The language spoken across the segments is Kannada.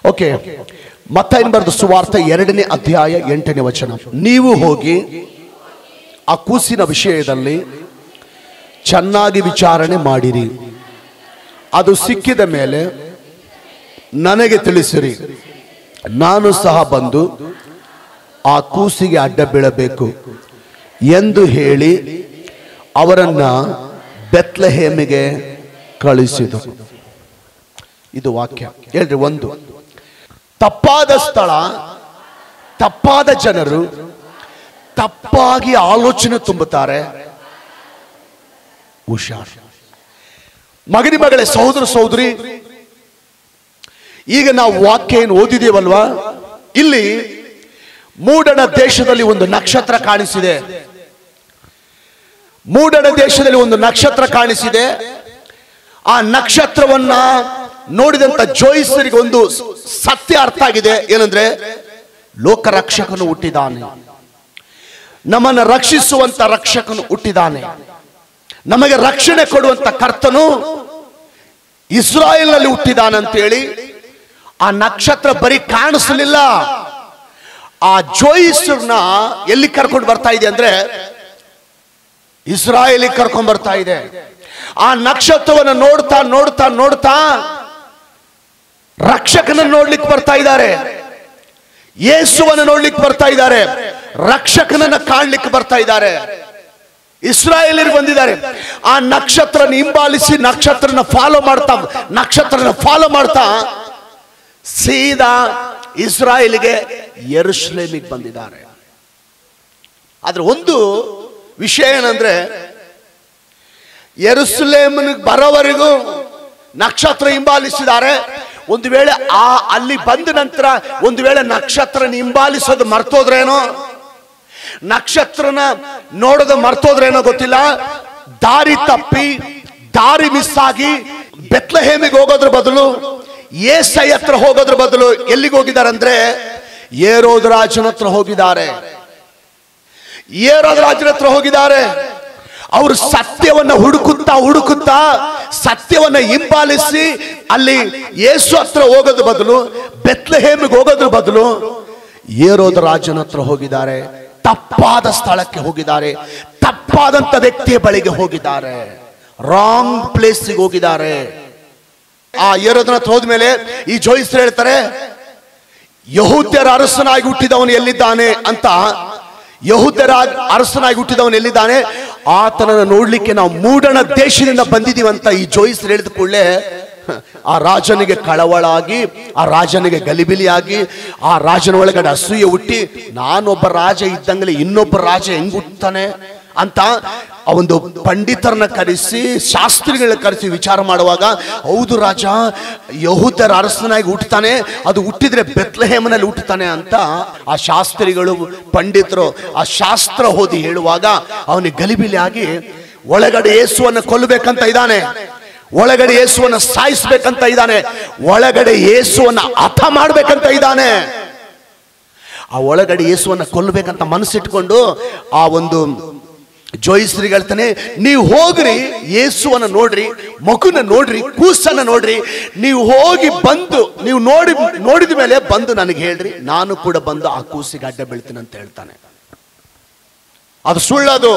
ಓಕೆ ಮತ್ತ ಬರೆದ ಸುವಾರ್ತೆ ಎರಡನೇ ಅಧ್ಯಾಯ ಎಂಟನೇ ವಚನ ನೀವು ಹೋಗಿ ಆ ಕೂಸಿನ ವಿಷಯದಲ್ಲಿ ಚೆನ್ನಾಗಿ ವಿಚಾರಣೆ ಮಾಡಿರಿ ಅದು ಸಿಕ್ಕಿದ ಮೇಲೆ ನನಗೆ ತಿಳಿಸಿರಿ ನಾನು ಸಹ ಬಂದು ಆ ಕೂಸಿಗೆ ಅಡ್ಡ ಬೀಳಬೇಕು ಎಂದು ಹೇಳಿ ಅವರನ್ನ ಬೆತ್ಲೆಹೇಮಿಗೆ ಕಳಿಸಿದರು ಇದು ವಾಕ್ಯ ಹೇಳ್ರಿ ಒಂದು ತಪ್ಪಾದ ಸ್ಥಳ ತಪ್ಪಾದ ಜನರು ತಪ್ಪಾಗಿ ಆಲೋಚನೆ ತುಂಬುತ್ತಾರೆ ಹುಷಾರ್ ಮಗನಿ ಮಗಳೇ ಸಹೋದರ ಸಹೋದರಿ ಈಗ ನಾವು ವಾಕ್ಯ ಏನು ಓದಿದೇವಲ್ವಾ ಇಲ್ಲಿ ಮೂಡಣ ದೇಶದಲ್ಲಿ ಒಂದು ನಕ್ಷತ್ರ ಕಾಣಿಸಿದೆ ಮೂಡಣ ದೇಶದಲ್ಲಿ ಒಂದು ನಕ್ಷತ್ರ ಕಾಣಿಸಿದೆ ಆ ನಕ್ಷತ್ರವನ್ನ ನೋಡಿದಂತ ಜೋಯಿಸರಿಗೆ ಒಂದು ಸತ್ಯ ಅರ್ಥ ಆಗಿದೆ ಏನಂದ್ರೆ ಲೋಕರಕ್ಷಕನು ಹುಟ್ಟಿದಾನೆ ನಮ್ಮನ್ನು ರಕ್ಷಿಸುವಂತ ರಕ್ಷಕನು ಹುಟ್ಟಿದಾನೆ ನಮಗೆ ರಕ್ಷಣೆ ಕೊಡುವಂತ ಕರ್ತನು ಇಸ್ರಾಯೇಲ್ನಲ್ಲಿ ಹುಟ್ಟಿದಾನಂತೇಳಿ ಆ ನಕ್ಷತ್ರ ಬರೀ ಕಾಣಿಸಲಿಲ್ಲ ಆ ಜೋಯಿಸ್ನ ಎಲ್ಲಿ ಕರ್ಕೊಂಡು ಬರ್ತಾ ಇದೆ ಅಂದ್ರೆ ಇಸ್ರಾಯೇಲಿಗೆ ಕರ್ಕೊಂಡ್ ಬರ್ತಾ ಇದೆ ಆ ನಕ್ಷತ್ರವನ್ನು ನೋಡ್ತಾ ನೋಡ್ತಾ ನೋಡ್ತಾ ರಕ್ಷಕನ ನೋಡ್ಲಿಕ್ಕೆ ಬರ್ತಾ ಇದ್ದಾರೆ ಯೇಸುವನ್ನು ನೋಡ್ಲಿಕ್ಕೆ ಬರ್ತಾ ಇದ್ದಾರೆ ರಕ್ಷಕನನ್ನ ಕಾಣ್ಲಿಕ್ಕೆ ಬರ್ತಾ ಇದ್ದಾರೆ ಇಸ್ರಾಯೇಲಿಗೆ ಬಂದಿದ್ದಾರೆ ಆ ನಕ್ಷತ್ರನ ಹಿಂಬಾಲಿಸಿ ನಕ್ಷತ್ರನ ಫಾಲೋ ಮಾಡ್ತಾ ನಕ್ಷತ್ರನ ಫಾಲೋ ಮಾಡ್ತಾ ಸೀದಾ ಇಸ್ರಾಯೇಲಿಗೆ ಯರುಶ್ಲೇಮಿಗೆ ಬಂದಿದ್ದಾರೆ ಆದ್ರೆ ಒಂದು ವಿಷಯ ಏನಂದ್ರೆ ಯರುಸಲೇಮನಿಗೆ ಬರೋವರೆಗೂ ನಕ್ಷತ್ರ ಹಿಂಬಾಲಿಸಿದ್ದಾರೆ ಒಂದು ವೇಳೆ ಆ ಅಲ್ಲಿ ಬಂದ ನಂತರ ಒಂದು ವೇಳೆ ನಕ್ಷತ್ರನ ಹಿಂಬಾಲಿಸೋದು ಮರ್ತೋದ್ರೇನೋ ನಕ್ಷತ್ರನ ನೋಡೋದು ಮರ್ತೋದ್ರೇನೋ ಗೊತ್ತಿಲ್ಲ ದಾರಿ ತಪ್ಪಿ ದಾರಿ ಮಿಸ್ ಆಗಿ ಬೆತ್ಲಹೇಮಿಗೆ ಹೋಗೋದ್ರ ಬದಲು ಏಸೈ ಹತ್ರ ಹೋಗೋದ್ರ ಬದಲು ಎಲ್ಲಿಗೆ ಹೋಗಿದ್ದಾರೆ ಅಂದ್ರೆ ಏರೋದ್ ರಾಜನ ಹತ್ರ ಹೋಗಿದ್ದಾರೆ ಏರೋದ್ ರಾಜನ ಹತ್ರ ಹೋಗಿದ್ದಾರೆ ಅವರು ಸತ್ಯವನ್ನ ಹುಡುಕುತ್ತಾ ಹುಡುಕುತ್ತಾ ಸತ್ಯವನ್ನ ಹಿಂಬಾಲಿಸಿ ಅಲ್ಲಿ ಯೇಸು ಹತ್ರ ಹೋಗೋದ್ರ ಬದಲು ಬೆತ್ಲಹೇಮಿಗೆ ಹೋಗೋದ್ರ ಬದಲು ಏರೋದ ರಾಜನ ಹತ್ರ ಹೋಗಿದ್ದಾರೆ ತಪ್ಪಾದ ಸ್ಥಳಕ್ಕೆ ಹೋಗಿದ್ದಾರೆ ತಪ್ಪಾದಂತ ವ್ಯಕ್ತಿಯ ಬಳಿಗೆ ಹೋಗಿದ್ದಾರೆ ರಾಂಗ್ ಪ್ಲೇಸ್ಗೆ ಹೋಗಿದ್ದಾರೆ ಆ ಏರೋದನ ಹತ್ರ ಹೋದ್ಮೇಲೆ ಈ ಜೋಯಿಸ್ರು ಹೇಳ್ತಾರೆ ಯಹೂದ್ಯರ ಅರಸನಾಗಿ ಹುಟ್ಟಿದವನು ಎಲ್ಲಿದ್ದಾನೆ ಅಂತ ಯಹೂದ್ಯರ ಅರಸನಾಗಿ ಹುಟ್ಟಿದವನು ಎಲ್ಲಿದ್ದಾನೆ ಆತನನ್ನು ನೋಡ್ಲಿಕ್ಕೆ ನಾವು ಮೂಡಣ ದೇಶದಿಂದ ಬಂದಿದೀವಂತ ಈ ಜೋಯಿಸ್ರು ಹೇಳಿದ ಕೂಡಲೇ ಆ ರಾಜನಿಗೆ ಕಳವಳಾಗಿ ಆ ರಾಜನಿಗೆ ಗಲಿಬಿಲಿಯಾಗಿ ಆ ರಾಜನ ಒಳಗಡೆ ಅಸೂಯೆ ಹುಟ್ಟಿ ನಾನೊಬ್ಬ ರಾಜ ಇದ್ದಂಗಲೇ ಇನ್ನೊಬ್ಬ ರಾಜ ಹೆಂಗ್ ಹುಟ್ತಾನೆ ಅಂತ ಆ ಒಂದು ಪಂಡಿತರನ್ನ ಕರೆಸಿ ಶಾಸ್ತ್ರಿಗಳನ್ನ ಕರೆಸಿ ವಿಚಾರ ಮಾಡುವಾಗ ಹೌದು ರಾಜ ಯಹೂದರ ಅರಸನಾಗಿ ಹುಟ್ಟುತ್ತಾನೆ ಅದು ಹುಟ್ಟಿದ್ರೆ ಬೆತ್ಲಹೇಮನಲ್ಲಿ ಹುಟ್ಟುತ್ತಾನೆ ಅಂತ ಆ ಶಾಸ್ತ್ರಿಗಳು ಪಂಡಿತರು ಆ ಶಾಸ್ತ್ರ ಓದಿ ಹೇಳುವಾಗ ಅವನಿಗೆ ಗಲಿಬಿಲಿ ಆಗಿ ಒಳಗಡೆ ಯೇಸುವನ್ನು ಕೊಲ್ಲಬೇಕಂತ ಇದ್ದಾನೆ ಒಳಗಡೆ ಯೇಸುವನ್ನ ಸಾಯಿಸ್ಬೇಕಂತ ಇದ್ದಾನೆ ಒಳಗಡೆ ಯೇಸುವನ್ನ ಹಠ ಮಾಡ್ಬೇಕಂತ ಇದ್ದಾನೆ ಆ ಒಳಗಡೆ ಯೇಸುವನ್ನ ಕೊಲ್ಲಬೇಕಂತ ಮನಸ್ಸಿಟ್ಕೊಂಡು ಆ ಒಂದು ಜೋಯಿಸ್ರಿಗೆ ಹೇಳ್ತಾನೆ ನೀವು ಹೋಗ್ರಿ ಯೇಸುವನ್ನ ನೋಡ್ರಿ ಮಗುನ ನೋಡ್ರಿ ಕೂಸನ್ನ ನೋಡ್ರಿ ನೀವು ಹೋಗಿ ಬಂದು ನೀವು ನೋಡಿ ನೋಡಿದ ಮೇಲೆ ಬಂದು ನನಗೆ ಹೇಳ್ರಿ ನಾನು ಕೂಡ ಬಂದು ಆ ಕೂಸಿಗೆ ಅಡ್ಡ ಬೀಳ್ತೀನಿ ಅಂತ ಹೇಳ್ತಾನೆ ಅದು ಸುಳ್ಳದು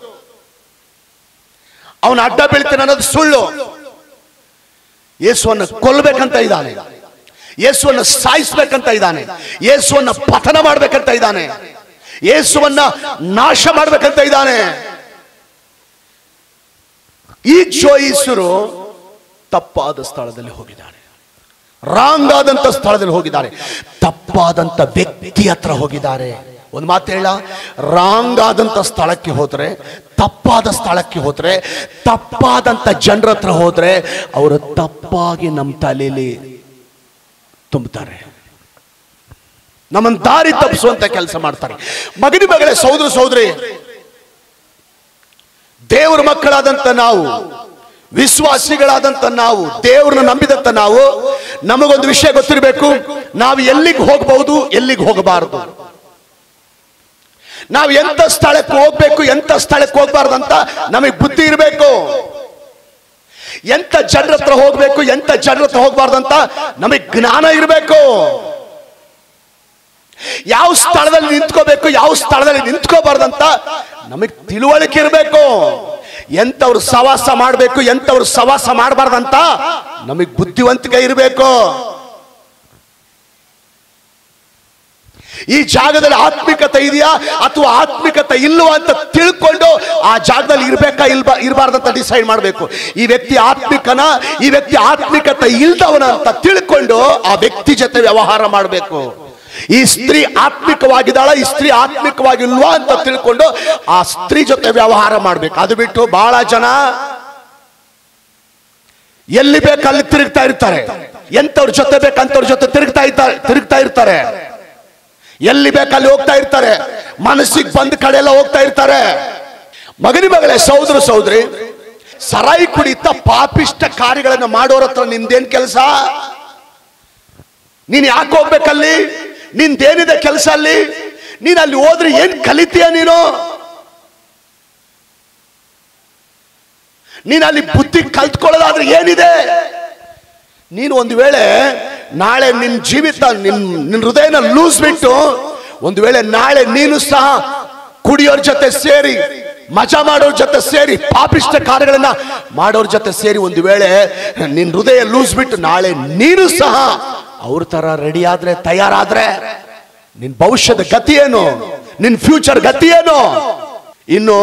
ಅವನು ಅಡ್ಡ ಬೀಳ್ತಾನೆ ಅನ್ನೋದು ಸುಳ್ಳು ಯೇಸುವನ್ನು ಕೊಲ್ಲಬೇಕಂತ ಇದ್ದಾನೆ ಯೇಸುವನ್ನು ಸಾಯಿಸ್ಬೇಕಂತ ಇದ್ದಾನೆ ಯೇಸುವನ್ನ ಪತನ ಮಾಡ್ಬೇಕಂತ ಇದ್ದಾನೆ ಯೇಸುವನ್ನ ನಾಶ ಮಾಡ್ಬೇಕಂತ ಇದ್ದಾನೆ ಈ ಜೋಯಿಸರು ತಪ್ಪಾದ ಸ್ಥಳದಲ್ಲಿ ಹೋಗಿದ್ದಾನೆ ರಾಂಗ್ ಆದಂತ ಸ್ಥಳದಲ್ಲಿ ಹೋಗಿದ್ದಾರೆ ತಪ್ಪಾದಂತ ವ್ಯಕ್ತಿ ಹತ್ರ ಹೋಗಿದ್ದಾರೆ ಒಂದು ಮಾತು ಹೇಳ ರಾಂಗ್ ಆದಂತ ಸ್ಥಳಕ್ಕೆ ಹೋದ್ರೆ ತಪ್ಪಾದ ಸ್ಥಳಕ್ಕೆ ಹೋದ್ರೆ ತಪ್ಪಾದಂತ ಜನರ ಹತ್ರ ಹೋದ್ರೆ ಅವರು ತಪ್ಪಾಗಿ ನಮ್ಮ ತಲೆಯಲ್ಲಿ ತುಂಬುತ್ತಾರೆ ನಮ್ಮನ್ನು ದಾರಿ ತಪ್ಪಿಸುವಂತ ಕೆಲಸ ಮಾಡ್ತಾರೆ ಮಗನಿ ಮಗಳೇ ಸಹೋದರ ಸಹೋದರಿ ದೇವರ ಮಕ್ಕಳಾದಂತ ನಾವು ವಿಶ್ವಾಸಿಗಳಾದಂತ ನಾವು ದೇವರನ್ನ ನಂಬಿದಂತ ನಾವು ನಮಗೊಂದು ವಿಷಯ ಗೊತ್ತಿರಬೇಕು ನಾವು ಎಲ್ಲಿಗೆ ಹೋಗಬಹುದು ಎಲ್ಲಿಗೆ ಹೋಗಬಾರದು ನಾವು ಎಂತ ಸ್ಥಳಕ್ಕೆ ಹೋಗ್ಬೇಕು ಎಂತ ಸ್ಥಳಕ್ಕೆ ಹೋಗ್ಬಾರ್ದು ಅಂತ ನಮಗೆ ಬುದ್ಧಿ ಇರಬೇಕು ಎಂತ ಜನರ ಹತ್ರ ಹೋಗ್ಬೇಕು ಎಂತ ಜನರ ಹತ್ರ ಹೋಗ್ಬಾರ್ದಂತ ನಮಗೆ ಜ್ಞಾನ ಇರಬೇಕು ಯಾವ ಸ್ಥಳದಲ್ಲಿ ನಿಂತ್ಕೋಬೇಕು ಯಾವ ಸ್ಥಳದಲ್ಲಿ ನಿಂತ್ಕೋಬಾರ್ದಂತ ನಮಗೆ ತಿಳುವಳಿಕೆ ಇರಬೇಕು ಎಂತವ್ರು ಸವಾಸ ಮಾಡಬೇಕು ಎಂತವ್ರು ಸವಾಸ ಮಾಡಬಾರ್ದಂತ ನಮಗೆ ಬುದ್ಧಿವಂತಿಕೆ ಇರಬೇಕು ಈ ಜಾಗದಲ್ಲಿ ಆತ್ಮಿಕತೆ ಇದೆಯಾ ಅಥವಾ ಆತ್ಮಿಕತೆ ಇಲ್ವಾ ಅಂತ ತಿಳ್ಕೊಂಡು ಆ ಜಾಗದಲ್ಲಿ ಇರ್ಬೇಕಾ ಇಲ್ಬಾ ಇರಬಾರ್ದಂತ ಡಿಸೈಡ್ ಮಾಡಬೇಕು ಈ ವ್ಯಕ್ತಿ ಆತ್ಮಿಕನ ಈ ವ್ಯಕ್ತಿ ಆತ್ಮಿಕತೆ ಇಲ್ದವನ ಅಂತ ತಿಳ್ಕೊಂಡು ಆ ವ್ಯಕ್ತಿ ಜೊತೆ ವ್ಯವಹಾರ ಮಾಡಬೇಕು ಈ ಸ್ತ್ರೀ ಆತ್ಮಿಕವಾಗಿದ್ದಾಳ ಈ ಸ್ತ್ರೀ ಆತ್ಮಿಕವಾಗಿಲ್ವಾ ಅಂತ ತಿಳ್ಕೊಂಡು ಆ ಸ್ತ್ರೀ ಜೊತೆ ವ್ಯವಹಾರ ಮಾಡ್ಬೇಕು ಅದು ಬಿಟ್ಟು ಬಹಳ ಜನ ಎಲ್ಲಿ ಬೇಕು ಅಲ್ಲಿ ತಿರುಗ್ತಾ ಇರ್ತಾರೆ ಎಂತವ್ರ ಜೊತೆ ಬೇಕಂತವ್ರ ಜೊತೆ ತಿರುಗ್ತಾ ಇರ್ತಾರೆ ತಿರುಗ್ತಾ ಇರ್ತಾರೆ ಎಲ್ಲಿ ಬೇಕಲ್ಲಿ ಹೋಗ್ತಾ ಇರ್ತಾರೆ ಮನಸ್ಸಿಗೆ ಬಂದ ಕಡೆ ಎಲ್ಲ ಹೋಗ್ತಾ ಇರ್ತಾರೆ ಮಗನಿ ಮಗಳೇ ಸಹೋದರ ಸಹೋದರಿ ಸರಾಯಿ ಕುಡಿತ ಪಾಪಿಷ್ಟ ಕಾರ್ಯಗಳನ್ನ ಮಾಡೋರ ಹತ್ರ ನಿಂದೇನ್ ಕೆಲಸ ನೀನ್ ಯಾಕೆ ಹೋಗ್ಬೇಕಲ್ಲಿ ನಿಂದೇನಿದೆ ಕೆಲಸ ಅಲ್ಲಿ ನೀನ್ ಅಲ್ಲಿ ಹೋದ್ರೆ ಏನ್ ಕಲಿತೀಯ ನೀನು ನೀನ್ ಅಲ್ಲಿ ಬುದ್ಧಿ ಕಲ್ತ್ಕೊಳ್ಳೋದಾದ್ರೆ ಏನಿದೆ ನೀನು ಒಂದು ವೇಳೆ ನಾಳೆ ನಿನ್ ಜೀವಿತ ನಿನ್ ನಿನ್ ಹೃದಯನ ಲೂಸ್ ಬಿಟ್ಟು ಒಂದು ವೇಳೆ ನಾಳೆ ನೀನು ಸಹ ಕುಡಿಯೋರ್ ಜೊತೆ ಸೇರಿ ಮಜಾ ಮಾಡೋರ್ ಜೊತೆ ಸೇರಿ ಪಾಪಿಷ್ಟ ಕಾರ್ಯಗಳನ್ನ ಮಾಡೋರ್ ಜೊತೆ ಸೇರಿ ಒಂದು ವೇಳೆ ನಿನ್ ಹೃದಯ ಲೂಸ್ ಬಿಟ್ಟು ನಾಳೆ ನೀನು ಸಹ ಅವ್ರ ತರ ರೆಡಿ ಆದ್ರೆ ತಯಾರಾದ್ರೆ ನಿನ್ ಭವಿಷ್ಯದ ಗತಿ ಏನು ನಿನ್ ಫ್ಯೂಚರ್ ಗತಿ ಏನು ಇನ್ನು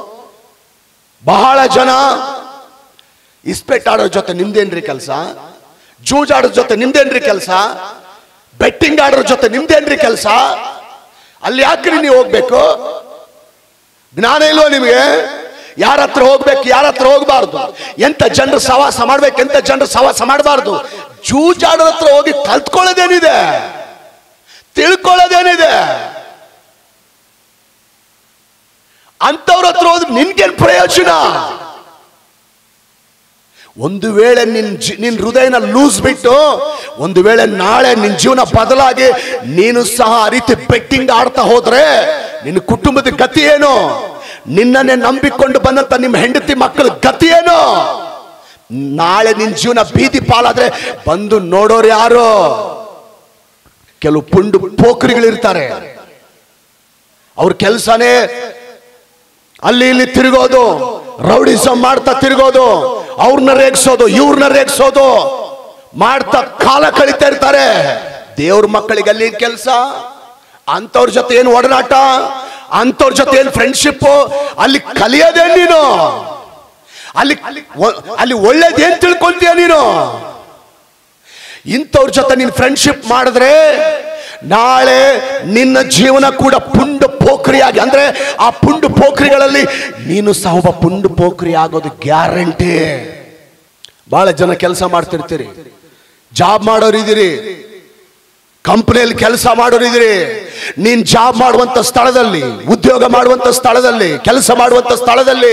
ಬಹಳ ಜನ ಇಸ್ಪೆಟ್ ಆಡೋ ಜೊತೆ ನಿಮ್ದೇನ್ರಿ ಕೆಲಸ ಜೂಜಾಡೋ ಜೊತೆ ನಿಮ್ದೇನ್ರಿ ಕೆಲಸ ಬೆಟ್ಟಿಂಗ್ ಆಡೋ ಜೊತೆ ನಿಮ್ದೇನ್ರಿ ಕೆಲಸ ಅಲ್ಲಿ ಯಾಕ್ರಿ ನೀವು ಹೋಗ್ಬೇಕು ಜ್ಞಾನ ಇಲ್ವೋ ನಿಮಗೆ ಯಾರ ಹತ್ರ ಹೋಗ್ಬೇಕು ಯಾರ ಹತ್ರ ಹೋಗ್ಬಾರ್ದು ಎಂತ ಜನರು ಸವಾಸ ಮಾಡ್ಬೇಕು ಎಂತ ಜನರು ಸವಾಸ ಮಾಡಬಾರ್ದು ಜೂಜಾಡೋ ಹತ್ರ ಹೋಗಿ ಕಲ್ತ್ಕೊಳ್ಳೋದೇನಿದೆ ತಿಳ್ಕೊಳ್ಳೋದೇನಿದೆ ಅಂತವ್ರ ಹತ್ರ ಹೋದ್ರೆ ನಿನ್ಗೇನ್ ಪ್ರಯೋಜನ ಒಂದು ವೇಳೆ ನಿನ್ ಜಿ- ನಿನ್ ಹೃದಯನ ಲೂಸ್ ಬಿಟ್ಟು ಒಂದು ವೇಳೆ ನಾಳೆ ನಿನ್ ಜೀವನ ಬದಲಾಗಿ ನೀನು ಸಹ ಆ ರೀತಿ ಬೆಟ್ಟಿಂಗ್ ಆಡ್ತಾ ಹೋದ್ರೆ ನಿನ್ನ ಕುಟುಂಬದ ಗತಿ ಏನು ನಿನ್ನನ್ನೇ ನಂಬಿಕೊಂಡು ಬಂದಂತ ನಿಮ್ಮ ಹೆಂಡತಿ ಮಕ್ಕಳ ಗತಿ ಏನು ನಾಳೆ ನಿನ್ ಜೀವನ ಬೀದಿ ಪಾಲಾದ್ರೆ ಬಂದು ನೋಡೋರು ಯಾರು ಕೆಲವು ಪುಂಡು ಪೋಖ್ರಿಗಳಿರ್ತಾರೆ ಅವ್ರ ಕೆಲಸನೇ ಅಲ್ಲಿ ಇಲ್ಲಿ ತಿರುಗೋದು ರೌಡಿಸಮ್ ಮಾಡ್ತಾ ತಿರುಗೋದು ಅವ್ರನ್ನ ರೇಗ್ಸೋದು ಇವ್ರನ್ನ ರೇಗ್ಸೋದು ಮಾಡ್ತಾ ಕಾಲ ಕಳೀತಾ ಇರ್ತಾರೆ ದೇವ್ರ ಮಕ್ಕಳಿಗೆ ಅಲ್ಲಿ ಕೆಲಸ ಅಂತವ್ರ ಜೊತೆ ಏನು ಒಡನಾಟ ಅಂತವ್ರ ಜೊತೆ ಏನು ಫ್ರೆಂಡ್ಶಿಪ್ ಅಲ್ಲಿ ಕಲಿಯೋದೇ ನೀನು ಅಲ್ಲಿ ಒ- ಅಲ್ಲಿ ಒಳ್ಳೇದೇನ್ ತಿಳ್ಕೊಂತೀಯ ನೀನು ಇಂಥವ್ರ ಜೊತೆ ನೀನು ಫ್ರೆಂಡ್ಶಿಪ್ ಮಾಡಿದ್ರೆ ನಾಳೆ ನಿನ್ನ ಜೀವನ ಕೂಡ ಪುಂಡು ಪೋಖ್ರಿಯಾಗಿ ಅಂದ್ರೆ ಆ ಪುಂಡು ಪೋಖ್ರಿಗಳಲ್ಲಿ ನೀನು ಸಹ ಒಬ್ಬ ಪುಂಡು ಪೋಖ್ರಿ ಆಗೋದು ಗ್ಯಾರಂಟಿ ಬಹಳ ಜನ ಕೆಲಸ ಮಾಡ್ತಿರ್ತೀರಿ ಜಾಬ್ ಮಾಡೋರು ಇದೀರಿ ಕಂಪನಿಯಲ್ಲಿ ಕೆಲಸ ಮಾಡೋರು ಇದೀರಿ ನೀನ್ ಜಾಬ್ ಮಾಡುವಂತ ಸ್ಥಳದಲ್ಲಿ ಉದ್ಯೋಗ ಮಾಡುವಂತ ಸ್ಥಳದಲ್ಲಿ ಕೆಲಸ ಮಾಡುವಂತ ಸ್ಥಳದಲ್ಲಿ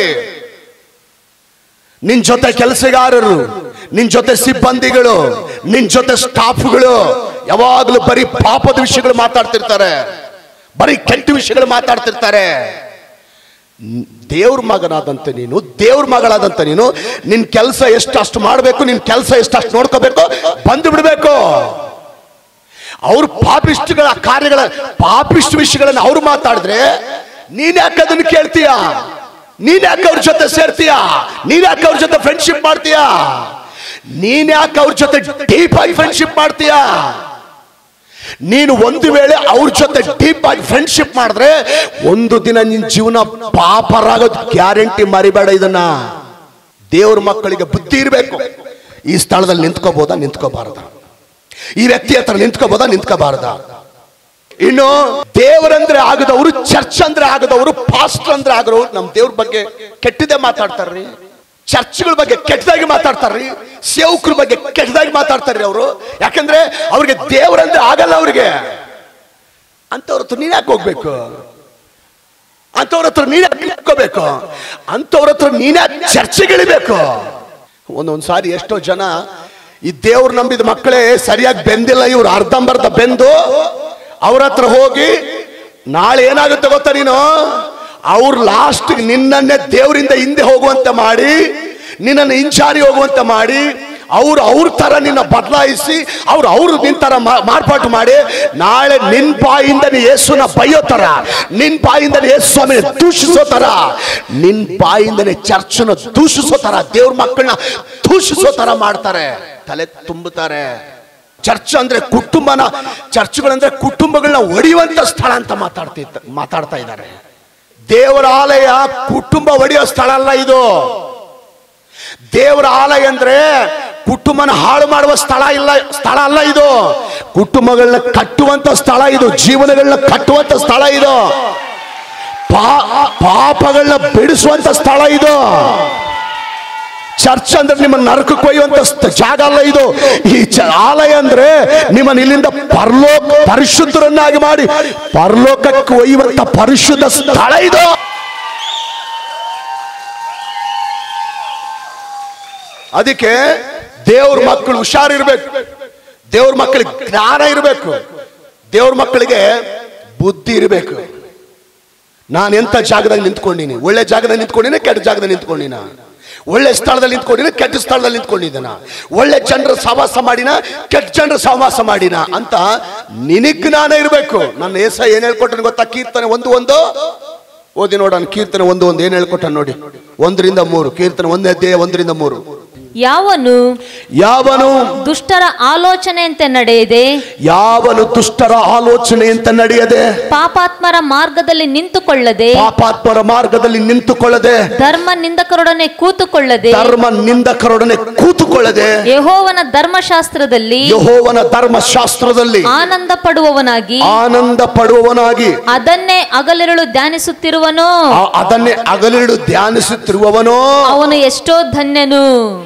ನಿನ್ ಜೊತೆ ಕೆಲಸಗಾರರು ನಿನ್ ಜೊತೆ ಸಿಬ್ಬಂದಿಗಳು ನಿನ್ ಜೊತೆ ಸ್ಟಾಫ್ಗಳು ಯಾವಾಗಲೂ ಬರೀ ಪಾಪದ ವಿಷಯಗಳು ಮಾತಾಡ್ತಿರ್ತಾರೆ ಬರೀ ಕೆಟ್ಟ ವಿಷಯಗಳು ಮಾತಾಡ್ತಿರ್ತಾರೆ ನ್- ದೇವ್ರ ಮಗನಾದಂತ ನೀನು ದೇವ್ರ ಮಗಳಾದಂತ ನೀನು ನಿನ್ ಕೆಲಸ ಎಷ್ಟು ಅಷ್ಟು ಮಾಡಬೇಕು ನಿನ್ ಕೆಲಸ ಎಷ್ಟು ಅಷ್ಟು ನೋಡ್ಕೋಬೇಕು ಬಂದು ಬಿಡ್ಬೇಕು ಅವ್ರ ಪಾಪಿಷ್ಟಗಳ ಕಾರ್ಯಗಳ ಪಾಪಿಷ್ಟ ವಿಷಯಗಳನ್ನ ಅವ್ರು ಮಾತಾಡಿದ್ರೆ ನೀನ್ ಯಾಕೆ ಅದನ್ನ ಕೇಳ್ತೀಯ ನೀನ್ ಯಾಕೆ ಅವ್ರ ಜೊತೆ ಸೇರ್ತೀಯ ನೀನ್ ಯಾಕೆ ಅವ್ರ ಜೊತೆ ಫ್ರೆಂಡ್ಶಿಪ್ ಮಾಡ್ತೀಯ ನೀನ್ ಯಾಕೆ ಅವ್ರ ಜೊತೆ ಡೀಪ್ ಆಗಿ ಫ್ರೆಂಡ್ಶಿಪ್ ಮಾಡ್ತೀಯ ನೀನು ಒಂದು ವೇಳೆ ಅವ್ರ ಜೊತೆ ಡೀಪ್ ಆಗಿ ಫ್ರೆಂಡ್ಶಿಪ್ ಮಾಡಿದ್ರೆ ಒಂದು ದಿನ ನಿನ್ ಜೀವನ ಪಾಪರಾಗೋದು ಗ್ಯಾರಂಟಿ ಮರಿಬೇಡ ಇದನ್ನ ದೇವ್ರ ಮಕ್ಕಳಿಗೆ ಬುದ್ಧಿ ಇರಬೇಕು ಈ ಸ್ಥಳದಲ್ಲಿ ನಿಂತ್ಕೋಬೋದಾ ನಿಂತ್ಕೋಬಾರದಾ ಈ ವ್ಯಕ್ತಿ ಹತ್ರ ನಿಂತ್ಕೋಬೋದಾ ನಿಂತ್ಕೋಬಾರದಾ ಇನ್ನು ದೇವರಂದ್ರೆ ಆಗದವರು ಚರ್ಚ್ ಅಂದ್ರೆ ಆಗದವರು ಪಾಸ್ಟರ್ ಅಂದ್ರೆ ಆಗದವರು ನಮ್ ದೇವ್ರ ಬಗ್ಗೆ ಕೆಟ್ಟದೇ ಮಾತಾಡ್ತಾರ್ರಿ ಚರ್ಚ್ಗಳ ಬಗ್ಗೆ ಕೆಟ್ಟದಾಗಿ ಮಾತಾಡ್ತಾರ್ರಿ ಸೇವಕರ ಬಗ್ಗೆ ಕೆಟ್ಟದಾಗಿ ಮಾತಾಡ್ತಾರ್ರಿ ಅವರು ಯಾಕಂದ್ರೆ ಅವ್ರಿಗೆ ದೇವರಂದ್ರೆ ಆಗಲ್ಲ ಅವ್ರಿಗೆ ಅಂತವ್ರ ಹತ್ರ ನೀನ್ ಯಾಕೆ ಹೋಗ್ಬೇಕು ಅಂತವ್ರ ಹತ್ರ ನೀನ್ ಯಾಕೆ ನಿಂತ್ಕೋಬೇಕು ಅಂತವ್ರ ಹತ್ರ ನೀನ್ ಯಾಕೆ ಚರ್ಚೆಗಿಳಿಬೇಕು ಒಂದೊಂದ್ ಸಾರಿ ಎಷ್ಟೋ ಜನ ಈ ದೇವ್ರು ನಂಬಿದ ಮಕ್ಕಳೇ ಸರಿಯಾಗಿ ಬೆಂದಿಲ್ಲ ಇವ್ರು ಅರ್ಧಂಬರ್ಧ ಬೆಂದು ಅವ್ರ ಹತ್ರ ಹೋಗಿ ನಾಳೆ ಏನಾಗುತ್ತೆ ಗೊತ್ತಾ ನೀನು ಅವ್ರು ಲಾಸ್ಟ್ ನಿನ್ನನ್ನೇ ದೇವರಿಂದ ಹಿಂದೆ ಹೋಗುವಂತೆ ಮಾಡಿ ನಿನ್ನನ್ನು ಇಂಚಾರಿ ಹೋಗುವಂತ ಮಾಡಿ ಅವ್ರು ಅವ್ರ ತರ ನಿನ್ನ ಬದಲಾಯಿಸಿ ಅವ್ರು ಅವ್ರು ನಿನ್ ತರ ಮಾ- ಮಾರ್ಪಾಟು ಮಾಡಿ ನಾಳೆ ನಿನ್ ಬಾಯಿಂದ ನೀ ಯೇಸುನ ಬೈಯೋ ತರ ನಿನ್ ಬಾಯಿಂದ ಯೇಸು ಸ್ವಾಮಿ ದೂಷಿಸೋ ತರ ನಿನ್ ಬಾಯಿಂದನೇ ಚರ್ಚನ ದೂಷಿಸೋ ತರ ದೇವ್ರ ಮಕ್ಕಳನ್ನ ದೂಷಿಸೋ ತರ ಮಾಡ್ತಾರೆ ತಲೆ ತುಂಬುತ್ತಾರೆ ಚರ್ಚ್ ಅಂದ್ರೆ ಕುಟುಂಬನ ಚರ್ಚ್ಗಳಂದ್ರೆ ಕುಟುಂಬಗಳನ್ನ ಒಡೆಯುವಂತ ಸ್ಥಳ ಅಂತ ಮಾತಾಡ್ತಿದ್ದ ಮಾತಾಡ್ತಾ ಇದ್ದಾರೆ ದೇವರ ಆಲಯ ಕುಟುಂಬ ಒಡೆಯೋ ಸ್ಥಳ ಅಲ್ಲ ಇದು ದೇವರ ಆಲಯ ಅಂದ್ರೆ ಕುಟುಂಬನ ಹಾಳು ಮಾಡುವ ಸ್ಥಳ ಇಲ್ಲ ಸ್ಥಳ ಅಲ್ಲ ಇದು ಕುಟುಂಬಗಳನ್ನ ಕಟ್ಟುವಂತ ಸ್ಥಳ ಇದು ಜೀವನಗಳನ್ನ ಕಟ್ಟುವಂತ ಸ್ಥಳ ಇದು ಪಾ- ಪಾಪಗಳನ್ನ ಬಿಡಿಸುವಂತ ಸ್ಥಳ ಇದು ಚರ್ಚ್ ಅಂದ್ರೆ ನಿಮ್ಮ ನರಕಕ್ಕೆ ಒಯ್ಯುವಂತ ಸ್ಥ- ಜಾಗ ಅಲ್ಲ ಇದು ಈ ಚ- ಆಲಯ ಅಂದ್ರೆ ನಿಮ್ಮನ್ನ ಇಲ್ಲಿಂದ ಪರಲೋಕ ಪರಿಶುದ್ಧರನ್ನಾಗಿ ಮಾಡಿ ಪರಲೋಕಕ್ಕೆ ಒಯ್ಯುವಂತ ಪರಿಶುದ್ಧ ಸ್ಥಳ ಇದು ಅದಕ್ಕೆ ದೇವ್ರ ಮಕ್ಕಳು ಹುಷಾರಿರ್ಬೇಕು ದೇವ್ರ ಮಕ್ಕಳಿಗೆ ಜ್ಞಾನ ಇರಬೇಕು ದೇವ್ರ ಮಕ್ಕಳಿಗೆ ಬುದ್ಧಿ ಇರಬೇಕು ನಾನು ಎಂತ ಜಾಗದಲ್ಲಿ ನಿಂತ್ಕೊಂಡಿನಿ ಒಳ್ಳೆ ಜಾಗದಲ್ಲಿ ನಿಂತ್ಕೊಂಡಿನ ಕೆಟ್ಟ ಜಾಗದಲ್ಲಿ ನಿಂತ್ಕೊಂಡಿನ ಒಳ್ಳೆ ಸ್ಥಳದಲ್ಲಿ ನಿಂತ್ಕೊಂಡಿನ ಕೆಟ್ಟ ಸ್ಥಳದಲ್ಲಿ ನಿಂತ್ಕೊಂಡಿದ್ದಾನ ಒಳ್ಳೆ ಜನರ ಸಹವಾಸ ಮಾಡಿನ ಕೆಟ್ಟ ಜನರ ಸಹವಾಸ ಮಾಡಿನ ಅಂತ ನಿನಗ್ ಜ್ಞಾನ ಇರಬೇಕು ನನ್ನ ಏಸ ಏನ್ ಹೇಳ್ಕೊಟ್ಟನು ಗೊತ್ತಾ ಕೀರ್ತನೆ ಒಂದು ಒಂದು ಓದಿ ನೋಡೋಣ ಕೀರ್ತನೆ ಒಂದು ಒಂದು ಏನ್ ಹೇಳ್ಕೊಟ್ಟ ನೋಡಿ ಒಂದರಿಂದ ಮೂರು ಕೀರ್ತನೆ ಒಂದನೇ ಅಧ್ಯಾಯ ಒಂದರಿಂದ ಮೂರು ಯಾವನು ಯಾವನು ದುಷ್ಟರ ಆಲೋಚನೆಯಂತೆ ನಡೆಯದೆ ಯಾವನು ದುಷ್ಟರ ಆಲೋಚನೆ ಅಂತ ನಡೆಯದೆ ಪಾಪಾತ್ಮರ ಮಾರ್ಗದಲ್ಲಿ ನಿಂತುಕೊಳ್ಳದೆ ಪಾಪಾತ್ಮರ ಮಾರ್ಗದಲ್ಲಿ ನಿಂತುಕೊಳ್ಳದೆ ಧರ್ಮ ನಿಂದಕರೊಡನೆ ಕೂತುಕೊಳ್ಳದೆ ಧರ್ಮ ನಿಂದಕರೊಡನೆ ಕೂತುಕೊಳ್ಳದೆ ಯೆಹೋವನ ಧರ್ಮಶಾಸ್ತ್ರದಲ್ಲಿ ಯಹೋವನ ಧರ್ಮಶಾಸ್ತ್ರದಲ್ಲಿ ಆನಂದ ಪಡುವವನಾಗಿ ಆನಂದ ಪಡುವವನಾಗಿ ಅದನ್ನೇ ಅಗಲಿರಳು ಧ್ಯಾನಿಸುತ್ತಿರುವನು ಆ- ಅದನ್ನೇ ಅಗಲಿಡು ಧ್ಯಾನಿಸುತ್ತಿರುವವನೋ ಅವನು ಎಷ್ಟೋ ಧನ್ಯನು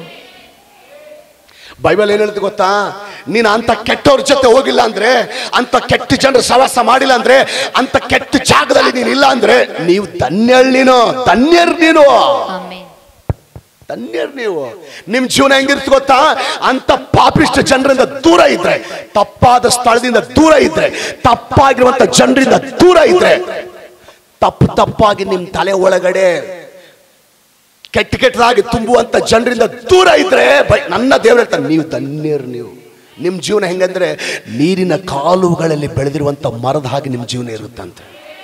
ಬೈಬಲ್ ಏನ್ ಹೇಳ್ತು ಗೊತ್ತಾ ನೀನು ಅಂತ ಕೆಟ್ಟವ್ರ ಜೊತೆ ಹೋಗಿಲ್ಲ ಅಂದ್ರೆ ಅಂತ ಕೆಟ್ಟ ಜನರ ಸವಾಸ ಮಾಡಿಲ್ಲ ಅಂದ್ರೆ ಅಂತ ಕೆಟ್ಟ ಜಾಗದಲ್ಲಿ ನೀನು ಇಲ್ಲ ಅಂದ್ರೆ ನೀವು ಧನ್ಯಳ್ ನೀನು ಧನ್ಯರ್ ನೀನು ಆಮೆನ್. ಧನ್ಯರ್ ನೀವು ನಿಮ್ ಜೀವನ ಹೆಂಗಿರ್ತು ಗೊತ್ತಾ ಅಂತ ಪಾಪಿಷ್ಟ ಜನರಿಂದ ದೂರ ಇದ್ರೆ ತಪ್ಪಾದ ಸ್ಥಳದಿಂದ ದೂರ ಇದ್ರೆ ತಪ್ಪಾಗಿರುವಂತ ಜನರಿಂದ ದೂರ ಇದ್ರೆ ತಪ್ಪು ತಪ್ಪಾಗಿ ನಿಮ್ ತಲೆ ಒಳಗಡೆ ಕೆಟ್ಟ ಕೆಟ್ಟದಾಗಿ ತುಂಬುವಂತ ಜನರಿಂದ ದೂರ ಇದ್ರೆ ಬೈ- ನನ್ನ ದೇವ್ರ ಹೇಳ್ತಾನೆ ನೀವು ಧನ್ಯರು ನೀವು ನಿಮ್ ಜೀವನ ಹೆಂಗಂದ್ರೆ ನೀರಿನ ಕಾಲುಗಳಲ್ಲಿ ಬೆಳೆದಿರುವಂತ ಮರದ ಹಾಗೆ ನಿಮ್ ಜೀವನ ಇರುತ್ತಂತೆ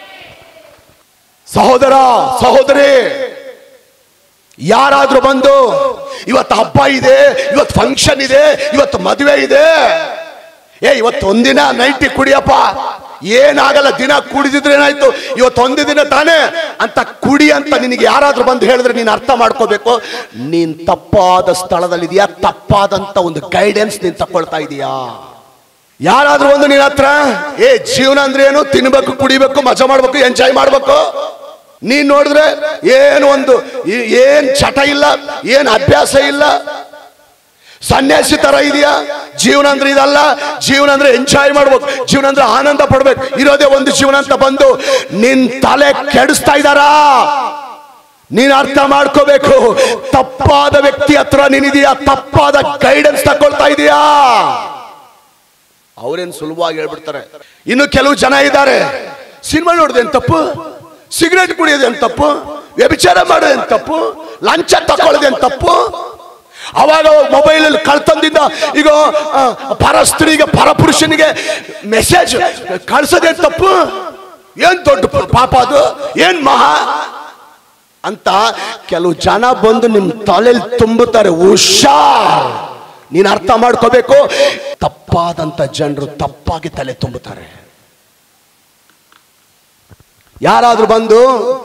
ಸಹೋದರ ಸಹೋದರಿ ಯಾರಾದ್ರೂ ಬಂದು ಇವತ್ತು ಹಬ್ಬ ಇದೆ ಇವತ್ತು ಫಂಕ್ಷನ್ ಇದೆ ಇವತ್ತು ಮದುವೆ ಇದೆ ಏ ಇವತ್ತು ಒಂದಿನ ನೈಟಿ ಕುಡಿಯಪ್ಪ ಏನಾಗಲ್ಲ ದಿನ ಕುಡಿದಿದ್ರೆ ಏನಾಯ್ತು ಇವತ್ತು ಒಂದು ದಿನ ತಾನೇ ಅಂತ ಕುಡಿ ಅಂತ ನಿನಗೆ ಯಾರಾದ್ರೂ ಬಂದು ಹೇಳಿದ್ರೆ ನೀನು ಅರ್ಥ ಮಾಡ್ಕೋಬೇಕು ನೀನ್ ತಪ್ಪಾದ ಸ್ಥಳದಲ್ಲಿದೆಯಾ ತಪ್ಪಾದಂತ ಒಂದು ಗೈಡೆನ್ಸ್ ನೀನ್ ತಕೊಳ್ತಾ ಇದೀಯಾ ಯಾರಾದ್ರೂ ಒಂದು ನಿನ್ನ ಹತ್ರ ಏ ಜೀವನ ಅಂದ್ರೆ ಏನು ತಿನ್ಬೇಕು ಕುಡಿಬೇಕು ಮಜಾ ಮಾಡ್ಬೇಕು ಎಂಜಾಯ್ ಮಾಡ್ಬೇಕು ನೀನ್ ನೋಡಿದ್ರೆ ಏನು ಒಂದು ಈ- ಏನ್ ಚಟ ಇಲ್ಲ ಏನ್ ಅಭ್ಯಾಸ ಇಲ್ಲ ಸನ್ಯಾಸಿ ತರ ಇದೆಯಾ ಜೀವನ ಅಂದ್ರೆ ಇದಲ್ಲ ಜೀವನ ಅಂದ್ರೆ ಎಂಜಾಯ್ ಮಾಡ್ಬೇಕು ಜೀವನ ಅಂದ್ರೆ ಆನಂದ ಪಡ್ಬೇಕು ಇರೋದೇ ಒಂದು ಜೀವನ ಅಂತ ಬಂದು ನಿನ್ ತಲೆ ಕೆಡಿಸ್ತಾ ಇದ್ದಾರಾ ನೀನ್ ಅರ್ಥ ಮಾಡ್ಕೋಬೇಕು ತಪ್ಪಾದ ವ್ಯಕ್ತಿ ಹತ್ರ ನೀನಿದೀಯಾ ತಪ್ಪಾದ ಗೈಡೆನ್ಸ್ ತಕೊಳ್ತಾ ಇದೀಯಾ ಅವ್ರೇನ್ ಸುಲಭವಾಗಿ ಹೇಳ್ಬಿಡ್ತಾರೆ ಇನ್ನು ಕೆಲವು ಜನ ಇದ್ದಾರೆ ಸಿನಿಮಾ ನೋಡಿದೇನ್ ತಪ್ಪು ಸಿಗರೇಟ್ ಕುಡಿಯೋದೇನ್ ತಪ್ಪು ವ್ಯಭಿಚಾರ ಮಾಡೋದೇನ್ ತಪ್ಪು ಲಂಚ ತಕೊಳ್ಳೋದೇನ್ ತಪ್ಪು ಅವಾಗ ಮೊಬೈಲ್ ಅಲ್ಲಿ ಕಳ್ತಂದಿಂದ ಈಗ ಆ, ಪರಸ್ತ್ರೀಗೆ ಪರಪುರುಷನಿಗೆ ಮೆಸೇಜ್ ಕಳ್ಸೋದೇನ್ ತಪ್ಪು ಏನ್ ದೊಡ್ಡ ಪ- ಪಾಪ ಅದು ಏನ್ ಮಹಾ ಅಂತ ಕೆಲವು ಜನ ಬಂದು ನಿಮ್ ತಲೆಯಲ್ಲಿ ತುಂಬುತ್ತಾರೆ ಹುಷಾರ್ ನೀನ್ ಅರ್ಥ ಮಾಡ್ಕೋಬೇಕು ತಪ್ಪಾದಂತ ಜನರು ತಪ್ಪಾಗಿ ತಲೆ ತುಂಬುತ್ತಾರೆ ಯಾರಾದ್ರೂ ಬಂದು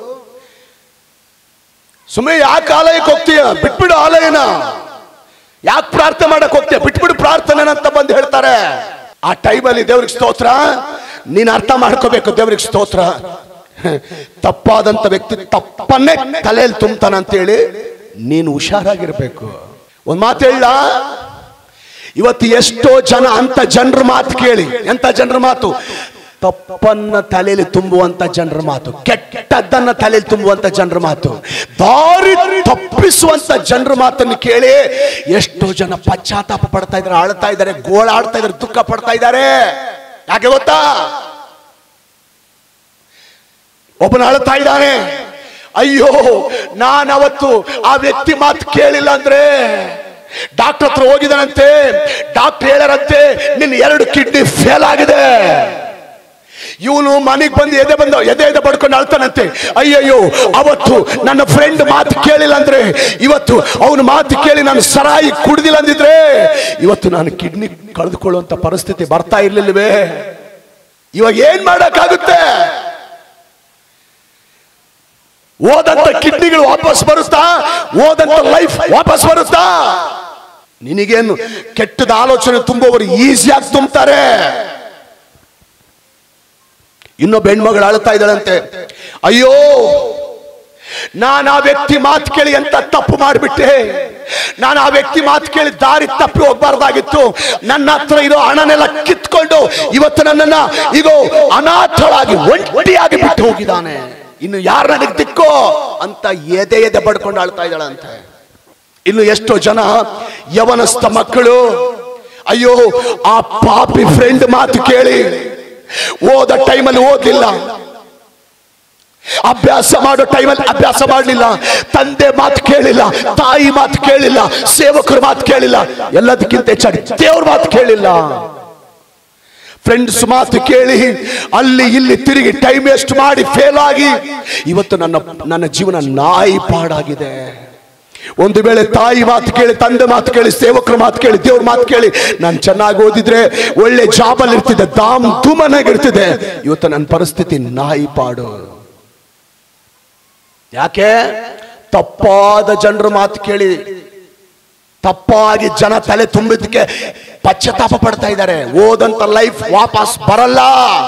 ಸುಮ್ಮನೆ ಯಾಕೆ ಆಲಯಕ್ಕೆ ಹೋಗ್ತೀಯ ಬಿಟ್ಬಿಡು ಆಲಯನ ಯಾಕೆ ಪ್ರಾರ್ಥನೆ ಮಾಡಕ್ ಹೋಗ್ತೀಯ ಬಿಟ್ಬಿಡು ಪ್ರಾರ್ಥನೆ ಅಂತ ಬಂದು ಹೇಳ್ತಾರೆ ಆ ಟೈಮಲ್ಲಿ ದೇವ್ರಿಗೆ ಸ್ತೋತ್ರ ನೀನ್ ಅರ್ಥ ಮಾಡ್ಕೋಬೇಕು ದೇವ್ರಿಗೆ ಸ್ತೋತ್ರ ತಪ್ಪಾದಂತ ವ್ಯಕ್ತಿ ತಪ್ಪನ್ನೇ ತಲೆಯಲ್ಲಿ ತುಂಬ್ತಾನ ಅಂತೇಳಿ ನೀನು ಹುಷಾರಾಗಿರ್ಬೇಕು ಒಂದ್ ಮಾತು ಹೇಳ ಇವತ್ತು ಎಷ್ಟೋ ಜನ ಅಂತ ಜನರ ಮಾತು ಕೇಳಿ ಎಂತ ಜನರ ಮಾತು ತಪ್ಪನ್ನ ತಲೆಯಲ್ಲಿ ತುಂಬುವಂತ ಜನರ ಮಾತು ಕೆಟ್ಟದ್ದನ್ನ ತಲೆಯಲ್ಲಿ ತುಂಬುವಂತ ಜನರ ಮಾತು ದಾರಿ ತಪ್ಪಿಸುವಂತ ಜನರ ಮಾತನ್ನು ಕೇಳಿ ಎಷ್ಟೋ ಜನ ಪಶ್ಚಾತ್ತಾಪ ಪಡ್ತಾ ಇದ್ದಾರೆ ಆಳ್ತಾ ಇದ್ದಾರೆ ಗೋಳಾಡ್ತಾ ಇದ್ದಾರೆ ದುಃಖ ಪಡ್ತಾ ಇದ್ದಾರೆ ಯಾಕೆ ಗೊತ್ತಾ ಒಬ್ಬನ ಅಳ್ತಾ ಇದ್ದಾನೆ ಅಯ್ಯೋ ನಾನು ಅವತ್ತು ಆ ವ್ಯಕ್ತಿ ಮಾತು ಕೇಳಿಲ್ಲ ಅಂದ್ರೆ ಡಾಕ್ಟರ್ ಹತ್ರ ಹೋಗಿದಾನಂತೆ ಡಾಕ್ಟರ್ ಹೇಳರಂತೆ ನಿನ್ನ ಎರಡು ಕಿಡ್ನಿ ಫೇಲ್ ಆಗಿದೆ ಇವನು ಮನೆಗೆ ಬಂದು ಎದೆ ಬಂದ ಎದೆ ಎದೆ ಪಡ್ಕೊಂಡು ಅಳ್ತಾನಂತೆ ಅಯ್ಯಯ್ಯೋ ಅವತ್ತು ನನ್ನ ಫ್ರೆಂಡ್ ಮಾತು ಕೇಳಿಲ್ಲ ಅಂದ್ರೆ ಇವತ್ತು ಅವನ ಮಾತು ಕೇಳಿ ನಾನು ಸರಾಯಿ ಕುಡ್ದಿಲ್ಲ ಅಂದಿದ್ರೆ ಇವತ್ತು ನಾನು ಕಿಡ್ನಿ ಕಳೆದುಕೊಳ್ಳುವಂತ ಪರಿಸ್ಥಿತಿ ಬರ್ತಾ ಇರ್ಲಿಲ್ವೇ ಇವಾಗ ಏನ್ ಮಾಡಕ್ಕಾಗುತ್ತೆ ಓದಂತ ಕಿಡ್ನಿಗಳು ವಾಪಸ್ ಬರುತ್ತಾ ಓದಂತ ಲೈಫ್ ವಾಪಸ್ ಬರುತ್ತಾ ನಿನಗೇನು ಕೆಟ್ಟದ ಆಲೋಚನೆ ತುಂಬುವವರು ಈಸಿಯಾಗಿ ತುಂಬ್ತಾರೆ ಇನ್ನೊಬ್ಬ ಹೆಣ್ಮಗಳು ಅಳ್ತಾ ಇದ್ದಾಳಂತೆ ಅಯ್ಯೋ ನಾನು ಆ ವ್ಯಕ್ತಿ ಮಾತು ಕೇಳಿ ಎಂತ ತಪ್ಪು ಮಾಡಿಬಿಟ್ಟೆ ನಾನು ಆ ವ್ಯಕ್ತಿ ಮಾತು ಕೇಳಿ ದಾರಿ ತಪ್ಪಿ ಹೋಗ್ಬಾರ್ದಾಗಿತ್ತು ನನ್ನ ಹತ್ರ ಇರೋ ಹಣನೆಲ್ಲ ಕಿತ್ಕೊಂಡು ಇವತ್ತು ನನ್ನನ್ನ ಈಗ ಅನಾಥಳಾಗಿ ಒಂಟಿಯಾಗಿ ಬಿಟ್ಟು ಹೋಗಿದ್ದಾನೆ ಇನ್ನು ಯಾರು ನನಗೆ ದಿಕ್ಕೋ ಅಂತ ಎದೆ ಎದೆ ಬಡ್ಕೊಂಡು ಆಳ್ತಾ ಇದ್ದಾಳಂತೆ ಇನ್ನು ಎಷ್ಟೋ ಜನ ಯವನಸ್ಥ ಮಕ್ಕಳು ಅಯ್ಯೋ ಆ ಪಾಪಿ ಫ್ರೆಂಡ್ ಮಾತು ಕೇಳಿ ಓದ ಟೈಮಲ್ಲಿ ಓದಿಲ್ಲ ಅಭ್ಯಾಸ ಮಾಡೋ ಟೈಮಲ್ಲಿ ಅಭ್ಯಾಸ ಮಾಡಲಿಲ್ಲ ತಂದೆ ಮಾತು ಕೇಳಿಲ್ಲ ತಾಯಿ ಮಾತು ಕೇಳಿಲ್ಲ ಸೇವಕರ ಮಾತು ಕೇಳಿಲ್ಲ ಎಲ್ಲದಕ್ಕಿಂತ ಹೆಚ್ಚಾಗಿ ದೇವ್ರ ಮಾತು ಕೇಳಿಲ್ಲ ಫ್ರೆಂಡ್ಸ್ ಮಾತು ಕೇಳಿ ಅಲ್ಲಿ ಇಲ್ಲಿ ತಿರುಗಿ ಟೈಮ್ ವೇಸ್ಟ್ ಮಾಡಿ ಫೇಲ್ ಆಗಿ ಇವತ್ತು ನನ್ನ ನನ್ನ ಜೀವನ ನಾಯಿ ಪಾಡಾಗಿದೆ ಒಂದು ವೇಳೆ ತಾಯಿ ಮಾತು ಕೇಳಿ ತಂದೆ ಮಾತು ಕೇಳಿ ಸೇವಕರ ಮಾತು ಕೇಳಿ ದೇವ್ರ ಮಾತು ಕೇಳಿ ನಾನು ಚೆನ್ನಾಗಿ ಓದಿದ್ರೆ ಒಳ್ಳೆ ಜಾಬಲ್ಲಿ ಇರ್ತಿದ್ದೆ ದಾಮ್ ಧೂಮನಾಗಿರ್ತಿದ್ದೆ ಇವತ್ತು ನನ್ನ ಪರಿಸ್ಥಿತಿ ನಾಯಿ ಪಾಡು ಯಾಕೆ ತಪ್ಪಾದ ಜನರ ಮಾತು ಕೇಳಿ ತಪ್ಪಾಗಿ ಜನ ತಲೆ ತುಂಬಿದ್ದಕ್ಕೆ ಪಶ್ಚಾತ್ತಾಪ ಪಡ್ತಾ ಇದ್ದಾರೆ ಓದಂತ ಲೈಫ್ ವಾಪಸ್ ಬರಲ್ಲ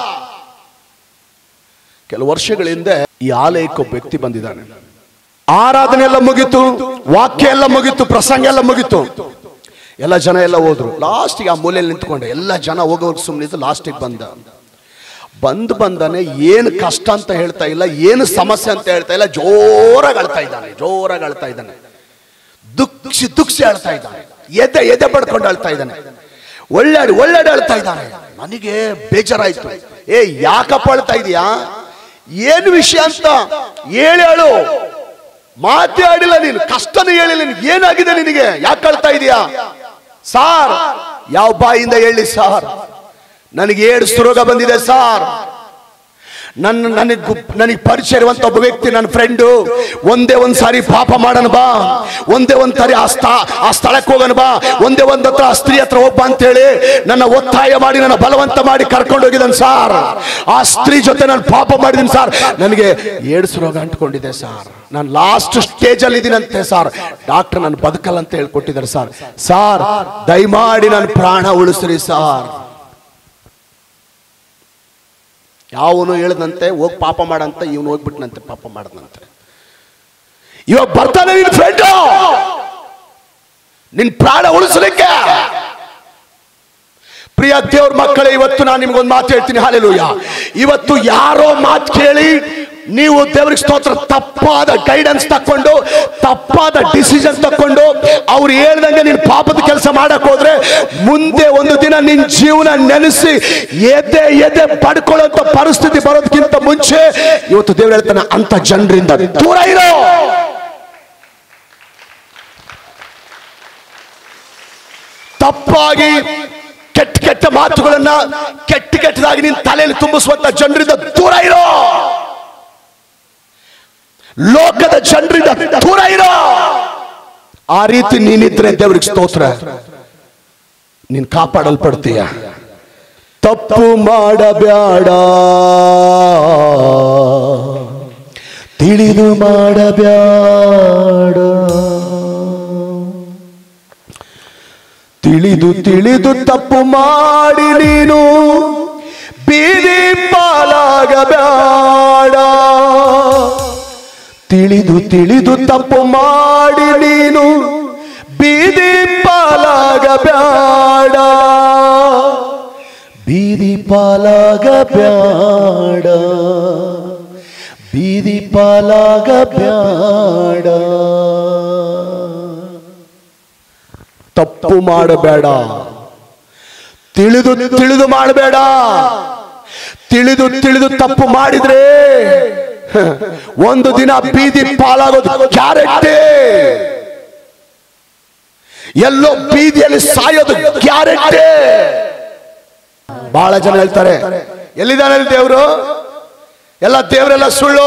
ಕೆಲವು ವರ್ಷಗಳ ಹಿಂದೆ ಈ ಆಲಯಕ್ಕೆ ಒಬ್ಬ ವ್ಯಕ್ತಿ ಬಂದಿದ್ದಾನೆ ಆರಾಧನೆ ಎಲ್ಲ ಮುಗೀತು ವಾಕ್ಯ ಎಲ್ಲ ಮುಗೀತು ಪ್ರಸಂಗ ಎಲ್ಲ ಮುಗೀತು ಎಲ್ಲ ಜನ ಎಲ್ಲ ಹೋದ್ರು ಲಾಸ್ಟಿಗೆ ಆ ಮೂಲೆಯಲ್ಲಿ ನಿಂತ್ಕೊಂಡೆ ಎಲ್ಲ ಜನ ಹೋಗೋರು ಸುಮ್ಮನಿದ್ದು ಲಾಸ್ಟಿಗೆ ಬಂದ ಬಂದ್ ಬಂದಾನೆ ಏನು ಕಷ್ಟ ಅಂತ ಹೇಳ್ತಾ ಇಲ್ಲ ಏನು ಸಮಸ್ಯೆ ಅಂತ ಹೇಳ್ತಾ ಇಲ್ಲ ಜೋರಾಗಿ ಅಳ್ತಾ ಇದ್ದಾನೆ ಜೋರಾಗಿ ಅಳ್ತಾ ಇದ್ದಾನೆ ದುಃಖಿ ದುಃಖಿ ಅಳ್ತಾ ಇದ್ದಾನೆ ಎದೆ ಎದೆ ಪಡ್ಕೊಂಡು ಅಳ್ತಾ ಇದ್ದಾನೆ ಒಳ್ಳೆಡೆ ಒಳ್ಳೆಡೆ ಅಳ್ತಾ ಇದ್ದಾನೆ ನನಗೆ ಬೇಜಾರಾಯ್ತು ಏ ಯಾಕಪ್ಪ ಅಳ್ತಾ ಇದೀಯಾ ಏನು ವಿಷಯ ಅಂತ ಹೇಳಿ ಅಳು ಮಾತೇ ಆಡಿಲ್ಲ ನೀನು ಕಷ್ಟನ ಹೇಳಿಲ್ಲ ನಿನ್ಗೆ ಏನಾಗಿದೆ ನಿನಗೆ ಯಾಕೆ ಅಳ್ತಾ ಇದೀಯಾ ಸಾರ್ ಯಾವ ಬಾಯಿಂದ ಹೇಳಿ ಸಾರ್ ನನಗೆ ಏಡ್ಸ್ ರೋಗ ಬಂದಿದೆ ಸಾರ್ ನನ್ನ ನನಗೆ ನನಗೆ ಪರಿಚಯ ಇರುವಂತ ಒಬ್ಬ ವ್ಯಕ್ತಿ ನನ್ನ ಫ್ರೆಂಡು ಒಂದೇ ಒಂದ್ ಸಾರಿ ಪಾಪ ಮಾಡೋಣ ಬಾ ಒಂದೇ ಒಂದ್ ಸಾರಿ ಆ ಸ್ಥಳ ಆ ಸ್ಥಳಕ್ಕೆ ಹೋಗೋಣ ಬಾ ಒಂದೇ ಒಂದ್ ಹತ್ರ ಆ ಸ್ತ್ರೀ ಹತ್ರ ಹೋಗ್ಬಾ ಅಂತೇಳಿ ನನ್ನ ಒತ್ತಾಯ ಮಾಡಿ ನನ್ನ ಬಲವಂತ ಮಾಡಿ ಕರ್ಕೊಂಡು ಹೋಗಿದ್ದಾನೆ ಸಾರ್ ಆ ಸ್ತ್ರೀ ಜೊತೆ ನಾನು ಪಾಪ ಮಾಡಿದ್ದೀನಿ ಸಾರ್ ನನಗೆ ಏಡ್ಸ್ ರೋಗ ಅಂಟ್ಕೊಂಡಿದೆ ಸಾರ್ ನಾನು ಲಾಸ್ಟ್ ಸ್ಟೇಜ್ ಅಲ್ಲಿ ಇದೀನಂತೆ ಸಾರ್ ಡಾಕ್ಟರ್ ನಾನು ಬದುಕಲ್ಲ ಅಂತ ಹೇಳ್ಕೊಟ್ಟಿದ್ದಾರೆ ಸಾರ್ ಸಾರ್ ದಯಮಾಡಿ ನನ್ನ ಪ್ರಾಣ ಉಳಿಸ್ರಿ ಸಾರ್ ಯಾವನು ಹೇಳದಂತೆ ಹೋಗಿ ಪಾಪ ಮಾಡಂತ ಇವನು ಹೋಗ್ಬಿಟ್ನಂತೆ ಪಾಪ ಮಾಡದಂತೆ ಇವಾಗ ಬರ್ತಾನೆ ನಿನ್ ಫ್ರೆಂಡು ನಿನ್ ಪ್ರಾಣ ಉಳಿಸಲಿಕ್ಕೆ ಪ್ರಿಯ ದೇವ್ರ ಮಕ್ಕಳೇ ಇವತ್ತು ನಾನು ನಿಮ್ಗೊಂದು ಮಾತು ಹೇಳ್ತೀನಿ ಹಾಲೆಲೂಯ ಇವತ್ತು ಯಾರೋ ಮಾತು ಕೇಳಿ ನೀವು ದೇವ್ರಿಗೆ ಸ್ತೋತ್ರ ತಪ್ಪಾದ ಗೈಡೆನ್ಸ್ ತಕೊಂಡು ತಪ್ಪಾದ ಡಿಸಿಷನ್ ತಕೊಂಡು ಅವ್ರು ಹೇಳ್ದಂಗೆ ನೀನು ಪಾಪದ ಕೆಲಸ ಮಾಡಕ್ ಹೋದ್ರೆ ಮುಂದೆ ಒಂದು ದಿನ ನಿನ್ ಜೀವನ ನೆನೆಸಿ ಎದೆ ಎದೆ ಪಡ್ಕೊಳ್ಳೋಂತ ಪರಿಸ್ಥಿತಿ ಬರೋದಕ್ಕಿಂತ ಮುಂಚೆ ಇವತ್ತು ದೇವ್ರು ಹೇಳ್ತಾನೆ ಅಂತ ಜನರಿಂದ ದೂರ ಇರೋ ತಪ್ಪಾಗಿ ಕೆಟ್ಟ ಕೆಟ್ಟ ಮಾತುಗಳನ್ನ ಕೆಟ್ಟ ಕೆಟ್ಟದಾಗಿ ನಿನ್ನ ತಲೆಯಲ್ಲಿ ತುಂಬಿಸುವಂತ ಜನರಿಂದ ದೂರ ಇರೋ ಲೋಕದ ಜನರಿಂದ ದೂರ ಇರೋ ಆ ರೀತಿ ನೀನಿದ್ರೆ ದೇವ್ರಿಗೆ ಸ್ತೋತ್ರ ನೀನ್ ಕಾಪಾಡಲ್ಪಡ್ತೀಯ ತಪ್ಪು ಮಾಡಬ್ಯಾಡ ತಿಳಿದು ಮಾಡಬ್ಯಾಡ ತಿಳಿದು ತಿಳಿದು ತಪ್ಪು ಮಾಡಿ ನೀನು ಬೀದಿ ಪಾಲಾಗಬೇಡ ತಿಳಿದು ತಿಳಿದು ತಪ್ಪು ಮಾಡಿ ನೀನು ಬೀದಿ ಪಾಲಾಗಬೇಡ ಬೀದಿ ಪಾಲಾಗಬೇಡ ಬೀದಿ ಪಾಲಾಗಬೇಡ ತಪ್ಪು ಮಾಡಬೇಡ ತಿಳಿದು ತಿಳಿದು ಮಾಡಬೇಡ ತಿಳಿದು ತಿಳಿದು ತಪ್ಪು ಮಾಡಿದ್ರೆ ಒಂದು ದಿನ ಬೀದಿ ಪಾಲಾಗೋದು ಗ್ಯಾರಂಟಿ ಎಲ್ಲೋ ಬೀದಿಯಲ್ಲಿ ಸಾಯೋದು ಗ್ಯಾರಂಟಿ ಬಹಳ ಜನ ಹೇಳ್ತಾರೆ ಎಲ್ಲಿದ್ದಾನೆ ದೇವರು ಎಲ್ಲ ದೇವರೆಲ್ಲ ಸುಳ್ಳು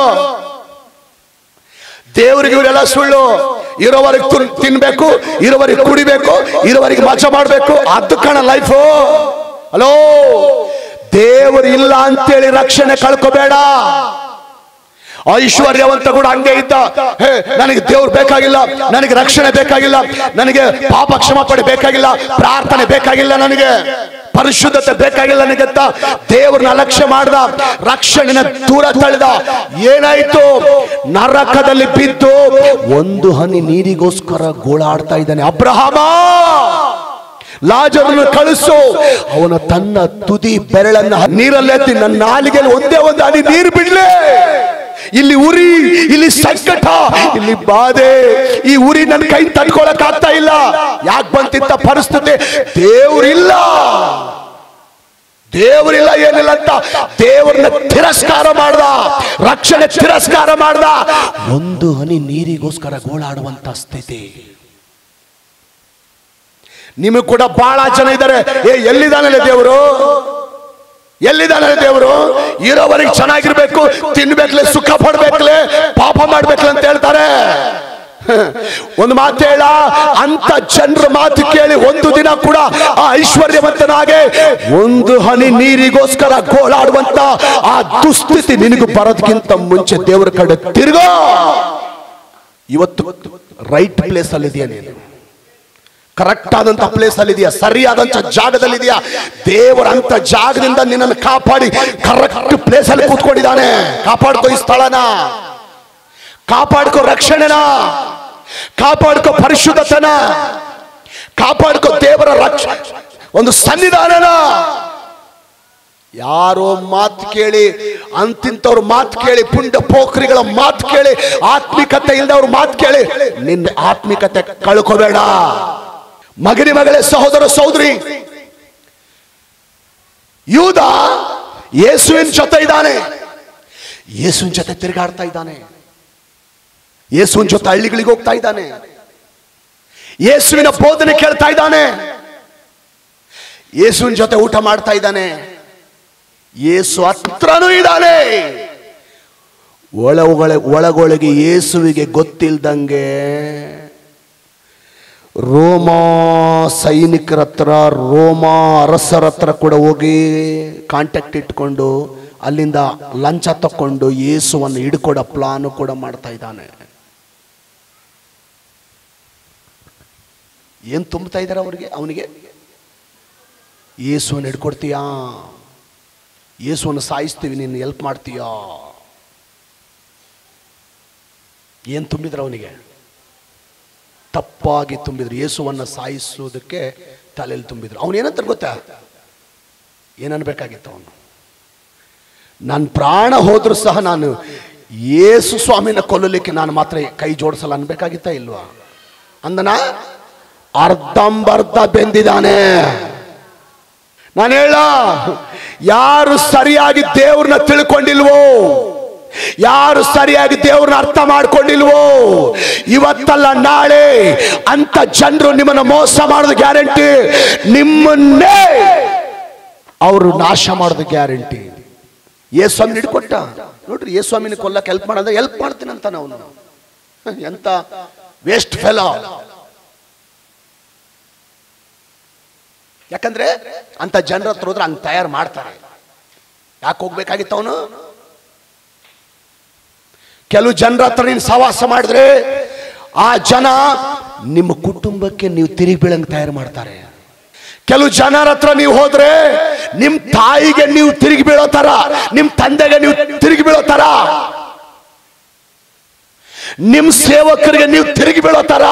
ದೇವರಿಗೆ ಇವರೆಲ್ಲ ಸುಳ್ಳು ಇರೋವರೆಗೆ ತುನ್- ತಿನ್ಬೇಕು ಇರೋವರೆಗೆ ಕುಡಿಬೇಕು ಇರೋವರೆಗೆ ಮಜಾ ಮಾಡ್ಬೇಕು ಅದು ಕಣ ಲೈಫು ಹಲೋ ದೇವರು ಇಲ್ಲ ಅಂತೇಳಿ ರಕ್ಷಣೆ ಕಳ್ಕೋಬೇಡ ಐಶ್ವರ್ಯವಂತ ಕೂಡ ಹಂಗೆ ಇದ್ದ ಹೇ ನನಗೆ ದೇವ್ರು ಬೇಕಾಗಿಲ್ಲ ನನಗೆ ರಕ್ಷಣೆ ಬೇಕಾಗಿಲ್ಲ ನನಗೆ ಪಾಪ ಕ್ಷಮಾಪಣೆ ಬೇಕಾಗಿಲ್ಲ ಪ್ರಾರ್ಥನೆ ಬೇಕಾಗಿಲ್ಲ ನನಗೆ ಪರಿಶುದ್ಧತೆ ಬೇಕಾಗಿಲ್ಲ ನನಗೆ ಅಂತ ದೇವ್ರನ್ನ ಅಲಕ್ಷ್ಯ ಮಾಡ್ದ ರಕ್ಷಣೆನ ದೂರ ತಳ್ಳಿದ ಏನಾಯ್ತು ನರಕದಲ್ಲಿ ಬಿದ್ದು ಒಂದು ಹನಿ ನೀರಿಗೋಸ್ಕರ ಗೋಳಾಡ್ತಾ ಇದ್ದಾನೆ ಅಬ್ರಹಾಮ ಲಾಜರನ್ನು ಕಳಿಸು ಅವನ ತನ್ನ ತುದಿ ಬೆರಳನ್ನ ನೀರಲ್ಲೆತ್ತಿ ನನ್ನ ನಾಲಿಗೆಯಲ್ಲಿ ಒಂದೇ ಒಂದು ಹನಿ ನೀರು ಬಿಡ್ಲೆ ಇಲ್ಲಿ ಉರಿ ಇಲ್ಲಿ ಸಂಕಟ ಇಲ್ಲಿ ಬಾಧೆ ಈ ಉರಿ ನನ್ನ ಕೈ ತಡ್ಕೊಳಕ್ ಆಗ್ತಾ ಇಲ್ಲ ಯಾಕೆ ಬಂತಿತ್ತ ಪರಿಸ್ಥಿತಿ ದೇವ್ರಿಲ್ಲ ದೇವರಿಲ್ಲ ಏನಿಲ್ಲ ಅಂತ ದೇವರನ್ನ ತಿರಸ್ಕಾರ ಮಾಡ್ದ ರಕ್ಷಣೆ ತಿರಸ್ಕಾರ ಮಾಡ್ದ ಒಂದು ಹನಿ ನೀರಿಗೋಸ್ಕರ ಗೋಳಾಡುವಂತ ಸ್ಥಿತಿ ನಿಮಗೆ ಕೂಡ ಬಹಳ ಜನ ಇದ್ದಾರೆ ಏ ಎಲ್ಲಿದ್ದಾನಲ್ಲ ದೇವರು ಎಲ್ಲಿದ್ದಾನೆ ದೇವರು ಇರೋವರೆಗೆ ಚೆನ್ನಾಗಿರ್ಬೇಕು ತಿನ್ಬೇಕ್ಲೆ ಸುಖ ಪಡ್ಬೇಕ್ಲೆ ಪಾಪ ಮಾಡ್ಬೇಕ್ಲೆ ಅಂತ ಹೇಳ್ತಾರೆ ಒಂದು ಮಾತು ಹೇಳ ಅಂತ ಜನರ ಮಾತು ಕೇಳಿ ಒಂದು ದಿನ ಕೂಡ ಆ ಐಶ್ವರ್ಯವಂತನಾಗೆ ಒಂದು ಹನಿ ನೀರಿಗೋಸ್ಕರ ಗೋಳಾಡುವಂತ ಆ ದುಸ್ಥಿತಿ ನಿನಗೂ ಬರೋದಕ್ಕಿಂತ ಮುಂಚೆ ದೇವರ ಕಡೆ ತಿರುಗೋ ಇವತ್ತು ರೈಟ್ ಪ್ಲೇಸ್ ಅಲ್ಲಿ ಇದೆಯಾ ನೀನು ಕರೆಕ್ಟ್ ಆದಂತ ಪ್ಲೇಸ್ ಅಲ್ಲಿ ಇದೆಯಾ ಸರಿಯಾದಂತ ಜಾಗದಲ್ಲಿ ಇದೆಯಾ ದೇವರ ಅಂತ ಜಾಗದಿಂದ ನಿನ್ನನ್ನು ಕಾಪಾಡಿ ಕರೆಕ್ಟ್ ಪ್ಲೇಸ್ ಅಲ್ಲಿ ಕೂತ್ಕೊಂಡಿದ್ದಾನೆ ಕಾಪಾಡ್ಕೋ ಈ ಸ್ಥಳನ ಕಾಪಾಡ್ಕೋ ರಕ್ಷಣೆನ ಕಾಪಾಡ್ಕೋ ಪರಿಶುದ್ಧತನ ಕಾಪಾಡ್ಕೋ ದೇವರ ರಕ್ಷ ಒಂದು ಸನ್ನಿಧಾನನ ಯಾರೋ ಮಾತು ಕೇಳಿ ಅಂತಿಂತವ್ರ ಮಾತು ಕೇಳಿ ಪುಂಡ ಪೋಖ್ರಿಗಳ ಮಾತು ಕೇಳಿ ಆತ್ಮಿಕತೆ ಇಲ್ದವ್ರ ಮಾತು ಕೇಳಿ ನಿನ್ನ ಆತ್ಮಿಕತೆ ಕಳ್ಕೋಬೇಡ ಮಗನಿ ಮಗಳೇ ಸಹೋದರ ಸಹೋದರಿ ಯೂದ ಯೇಸುವಿನ ಜೊತೆ ಇದ್ದಾನೆ ಯೇಸುವಿನ ಜೊತೆ ತಿರುಗಾಡ್ತಾ ಇದ್ದಾನೆ ಯೇಸುವಿನ ಜೊತೆ ಹಳ್ಳಿಗಳಿಗೆ ಹೋಗ್ತಾ ಇದ್ದಾನೆ ಯೇಸುವಿನ ಬೋಧನೆ ಕೇಳ್ತಾ ಇದ್ದಾನೆ ಯೇಸುವಿನ ಜೊತೆ ಊಟ ಮಾಡ್ತಾ ಇದ್ದಾನೆ ಯೇಸು ಹತ್ರನೂ ಇದ್ದಾನೆ ಒಳಗೊಳ ಒಳಗೊಳಗೆ ಯೇಸುವಿಗೆ ಗೊತ್ತಿಲ್ದಂಗೆ ರೋಮ ಸೈನಿಕರ ಹತ್ರ ರೋಮ ಅರಸರ ಹತ್ರ ಕೂಡ ಹೋಗಿ ಕಾಂಟ್ಯಾಕ್ಟ್ ಇಟ್ಕೊಂಡು ಅಲ್ಲಿಂದ ಲಂಚ ತಕೊಂಡು ಯೇಸುವನ್ನು ಹಿಡ್ಕೊಡೋ ಪ್ಲಾನು ಕೂಡ ಮಾಡ್ತಾ ಇದ್ದಾನೆ ಏನ್ ತುಂಬ್ತಾ ಇದ್ದಾರೆ ಅವ್ರಿಗೆ ಅವನಿಗೆ ಯೇಸುವನ್ನು ಹಿಡ್ಕೊಡ್ತೀಯಾ ಯೇಸುವನ್ನು ಸಾಯಿಸ್ತೀವಿ ನೀನು ಹೆಲ್ಪ್ ಮಾಡ್ತೀಯಾ ಏನ್ ತುಂಬಿದ್ರು ಅವನಿಗೆ ತಪ್ಪಾಗಿ ತುಂಬಿದ್ರು ಯೇಸುವನ್ನ ಸಾಯಿಸೋದಕ್ಕೆ ತಲೆಯಲ್ಲಿ ತುಂಬಿದ್ರು ಅವನು ಏನಂತ ಗೊತ್ತಾ ಏನನ್ಬೇಕಾಗಿತ್ತು ಅವನು ನನ್ನ ಪ್ರಾಣ ಹೋದ್ರೂ ಸಹ ನಾನು ಯೇಸು ಸ್ವಾಮಿನ ಕೊಲ್ಲಲಿಕ್ಕೆ ನಾನು ಮಾತ್ರ ಕೈ ಜೋಡಿಸಲ್ಲ ಅನ್ಬೇಕಾಗಿತ್ತ ಇಲ್ವಾ ಅಂದನ ಅರ್ಧಂಬರ್ಧ ಬೆಂದಿದ್ದಾನೆ ನಾನು ಹೇಳ ಯಾರು ಸರಿಯಾಗಿ ದೇವ್ರನ್ನ ತಿಳ್ಕೊಂಡಿಲ್ವೋ ಯಾರು ಸರಿಯಾಗಿ ದೇವ್ರನ್ನ ಅರ್ಥ ಮಾಡ್ಕೊಂಡಿಲ್ವೋ ಇವತ್ತಲ್ಲ ನಾಳೆ ಅಂತ ಜನರು ನಿಮ್ಮನ್ನ ಮೋಸ ಮಾಡೋದು ಗ್ಯಾರಂಟಿ ನಿಮ್ಮನ್ನೇ ಅವರು ನಾಶ ಮಾಡೋದು ಗ್ಯಾರಂಟಿ ಯೇಸ್ವಾಮಿ ಹಿಡ್ಕೊಟ್ಟ ನೋಡ್ರಿ ಯೇಸ್ವಾಮಿನ ಕೊಲ್ಲಕ್ಕೆ ಹೆಲ್ಪ್ ಮಾಡೋದ್ರೆ ಹೆಲ್ಪ್ ಮಾಡ್ತೀನಿ ಅಂತ ನಾವು ಎಂತ ವೇಸ್ಟ್ ಫೆಲೋ ಯಾಕಂದ್ರೆ ಅಂತ ಜನರ ಹತ್ರ ಹೋದ್ರೆ ಹಂಗ್ ತಯಾರು ಮಾಡ್ತಾರೆ ಯಾಕೆ ಹೋಗ್ಬೇಕಾಗಿತ್ತು ಅವನು ಕೆಲವು ಜನರ ಹತ್ರ ನೀನು ಸವಾಸ ಮಾಡಿದ್ರೆ ಆ ಜನ ನಿಮ್ಮ ಕುಟುಂಬಕ್ಕೆ ನೀವು ತಿರುಗಿ ಬೀಳಂಗ್ ತಯಾರು ಮಾಡ್ತಾರೆ ಕೆಲವು ಜನರ ಹತ್ರ ನೀವು ಹೋದ್ರೆ ನಿಮ್ ತಾಯಿಗೆ ನೀವು ತಿರುಗಿ ಬೀಳೋ ತರ ನಿಮ್ ತಂದೆಗೆ ನೀವು ತಿರುಗಿ ಬೀಳೋ ತರ ನಿಮ್ ಸೇವಕರಿಗೆ ನೀವು ತಿರುಗಿ ಬೀಳೋ ತರ